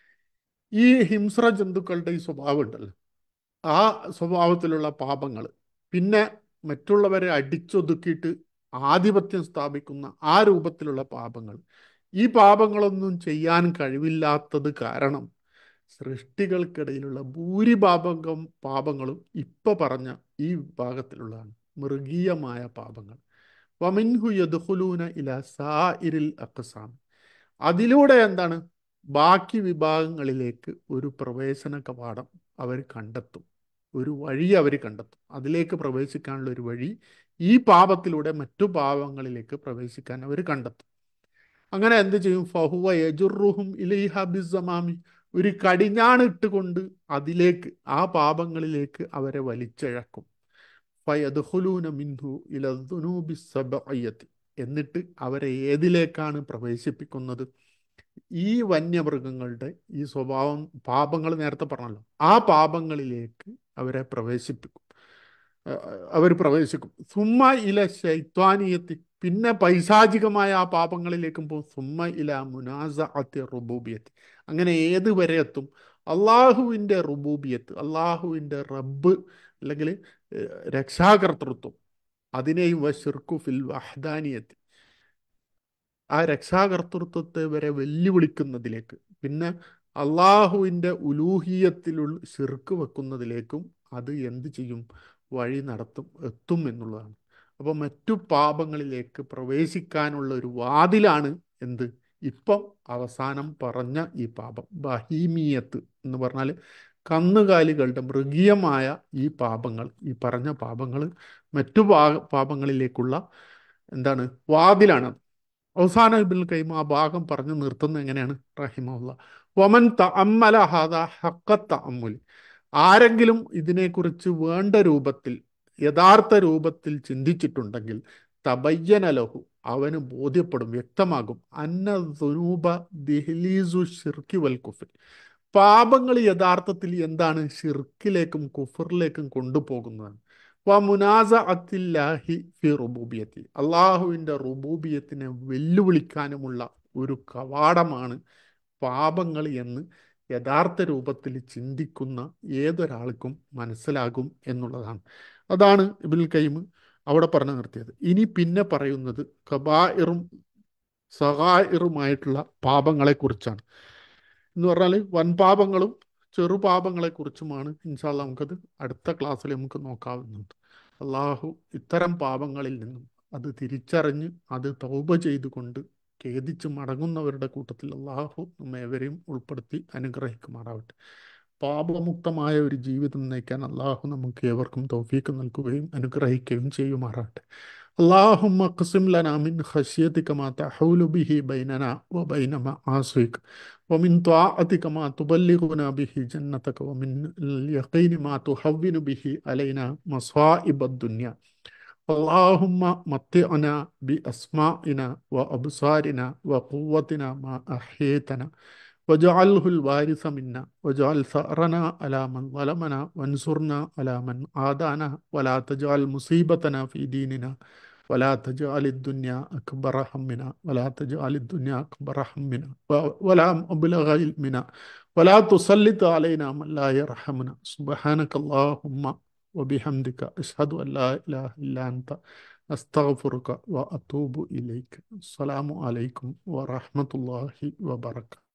ഈ ഹിംസ്ര ജന്തുക്കളുടെ ഈ സ്വഭാവം ഉണ്ടല്ലോ ആ സ്വഭാവത്തിലുള്ള പാപങ്ങൾ പിന്നെ മറ്റുള്ളവരെ അടിച്ചൊതുക്കിയിട്ട് ആധിപത്യം സ്ഥാപിക്കുന്ന ആ രൂപത്തിലുള്ള പാപങ്ങൾ ഈ പാപങ്ങളൊന്നും ചെയ്യാൻ കഴിവില്ലാത്തത് കാരണം സൃഷ്ടികൾക്കിടയിലുള്ള ഭൂരിഭാഗം പാപങ്ങളും ഇപ്പൊ പറഞ്ഞ ഈ വിഭാഗത്തിലുള്ളതാണ് മൃഗീയമായ പാപങ്ങൾ വമിൻഹു യദ്ഖുലൂന ഇല സാഇരിൽ അഖ്സാം അതിലൂടെ എന്താണ് ബാക്കി വിഭാഗങ്ങളിലേക്ക് ഒരു പ്രവേശന കവാടം അവർ കണ്ടെത്തും ഒരു വഴി അവർ കണ്ടെത്തും അതിലേക്ക് പ്രവേശിക്കാനുള്ള ഒരു വഴി ഈ പാപത്തിലൂടെ മറ്റു പാപങ്ങളിലേക്ക് പ്രവേശിക്കാൻ അവർ കണ്ടെത്തും അങ്ങനെ എന്ത് ചെയ്യും ഫഹുവ യജുറുഹും ഇലൈഹ ബിസമാമി ഒരു കടിഞ്ഞാണ് ഇട്ടുകൊണ്ട് അതിലേക്ക് ആ പാപങ്ങളിലേക്ക് അവരെ വലിച്ചിഴക്കും ഫയദ്ഹുലൂന മിൻഹു ഇലദ്ദുനൂബി സബഅയ്യത്തി എന്നിട്ട് അവരെ ഏതിലേക്കാണ് പ്രവേശിപ്പിക്കുന്നത് ഈ വന്യമൃഗങ്ങളുടെ ഈ സ്വഭാവം പാപങ്ങൾ നേരത്തെ പറഞ്ഞല്ലോ ആ പാപങ്ങളിലേക്ക് അവരെ പ്രവേശിപ്പിക്കും അവർ പ്രവേശിക്കും സുമ്മ ഇല ശൈത്വാനീയത്തി പിന്നെ പൈശാചികമായ ആ പാപങ്ങളിലേക്കും പോകും സുമ്മ ഇല മുനാസ അത്തി റുബൂബിയത്ത് അങ്ങനെ ഏത് വരെ എത്തും അള്ളാഹുവിൻ്റെ റുബൂബിയത്ത് അള്ളാഹുവിൻ്റെ റബ്ബ് അല്ലെങ്കിൽ രക്ഷാകർത്തൃത്വം അതിനെയും വഷിർക്കു ഫിൽ വഹദാനിയത്ത് ആ രക്ഷാകർത്തൃത്വത്തെ വരെ വെല്ലുവിളിക്കുന്നതിലേക്ക് പിന്നെ അള്ളാഹുവിൻ്റെ ഉലൂഹിയത്തിലുള്ള ഷിർക്ക് വെക്കുന്നതിലേക്കും അത് എന്ത് ചെയ്യും വഴി നടത്തും എത്തും എന്നുള്ളതാണ് അപ്പോൾ മറ്റു പാപങ്ങളിലേക്ക് പ്രവേശിക്കാനുള്ള ഒരു വാതിലാണ് എന്ത് ഇപ്പം അവസാനം പറഞ്ഞ ഈ പാപം ബഹീമിയത്ത് എന്ന് പറഞ്ഞാൽ കന്നുകാലികളുടെ മൃഗീയമായ ഈ പാപങ്ങൾ ഈ പറഞ്ഞ പാപങ്ങൾ മറ്റു പാ പാപങ്ങളിലേക്കുള്ള എന്താണ് വാതിലാണ് അവസാന ഇബിൻ കൈമ ആ ഭാഗം പറഞ്ഞു നിർത്തുന്നത് എങ്ങനെയാണ് റഹിമുള്ള വമൻ തഅമ്മല ഹാദ ഹക്ക തഅമ്മുലി ആരെങ്കിലും ഇതിനെക്കുറിച്ച് വേണ്ട രൂപത്തിൽ യഥാർത്ഥ രൂപത്തിൽ ചിന്തിച്ചിട്ടുണ്ടെങ്കിൽ തബയ്യന ലഹു അവന് ബോധ്യപ്പെടും വ്യക്തമാകും അന്ന ദുനൂബ ദിഹ്ലീസു ഷിർക്കി വൽ കുഫർ പാപങ്ങൾ യഥാർത്ഥത്തിൽ എന്താണ് ഷിർക്കിലേക്കും കുഫറിലേക്കും കൊണ്ടുപോകുന്നതാണ് വ മുനാസ അത്തില്ലാഹി ഫി റുബൂബിയത്തി അള്ളാഹുവിൻ്റെ റുബൂബിയത്തിനെ വെല്ലുവിളിക്കാനുമുള്ള ഒരു കവാടമാണ് പാപങ്ങൾ എന്ന് യഥാർത്ഥ രൂപത്തിൽ ചിന്തിക്കുന്ന ഏതൊരാൾക്കും മനസ്സിലാകും എന്നുള്ളതാണ് അതാണ് ഇബിൽ കൈം അവിടെ പറഞ്ഞു നിർത്തിയത് ഇനി പിന്നെ പറയുന്നത് കബായിറും സഹായിറുമായിട്ടുള്ള പാപങ്ങളെക്കുറിച്ചാണ് എന്ന് പറഞ്ഞാൽ വൻപാപങ്ങളും ചെറുപാപങ്ങളെക്കുറിച്ചുമാണ് ഇൻഷാല്ല നമുക്കത് അടുത്ത ക്ലാസ്സിൽ നമുക്ക് നോക്കാവുന്നുണ്ട് അള്ളാഹു ഇത്തരം പാപങ്ങളിൽ നിന്നും അത് തിരിച്ചറിഞ്ഞ് അത് തൗബ ചെയ്തുകൊണ്ട് ഖേദിച്ച് മടങ്ങുന്നവരുടെ കൂട്ടത്തിൽ അള്ളാഹു നമ്മേവരെയും ഉൾപ്പെടുത്തി അനുഗ്രഹിക്കുമാറാവട്ടെ പാപമുക്തമായ ഒരു ജീവിതം നയിക്കാൻ അള്ളാഹു നമുക്ക് ഏവർക്കും തൗഫീക്ക് നൽകുകയും അനുഗ്രഹിക്കുകയും ചെയ്യുമാറാട്ടെ اللهم اقسم لنا من خشيتك ما تحول به بيننا وبين معاصيك ومن طاعتك ما تبلغنا به جنتك ومن اليقين ما تهون به علينا مصائب الدنيا اللهم متعنا بأسماعنا وأبصارنا وقوتنا ما أحييتنا واجعله الوارث منا واجعل ثأرنا على من ظلمنا وانصرنا على من عادانا ولا تجعل مصيبتنا في ديننا ولا تجعل الدنيا أكبر همنا ولا تجعل الدنيا أكبر همنا و- ولا مبلغ علمنا ولا تسلط علينا من لا يرحمنا سبحانك اللهم وبحمدك أشهد أن لا إله إلا أنت أستغفرك وأتوب إليك السلام عليكم ورحمة الله وبركاته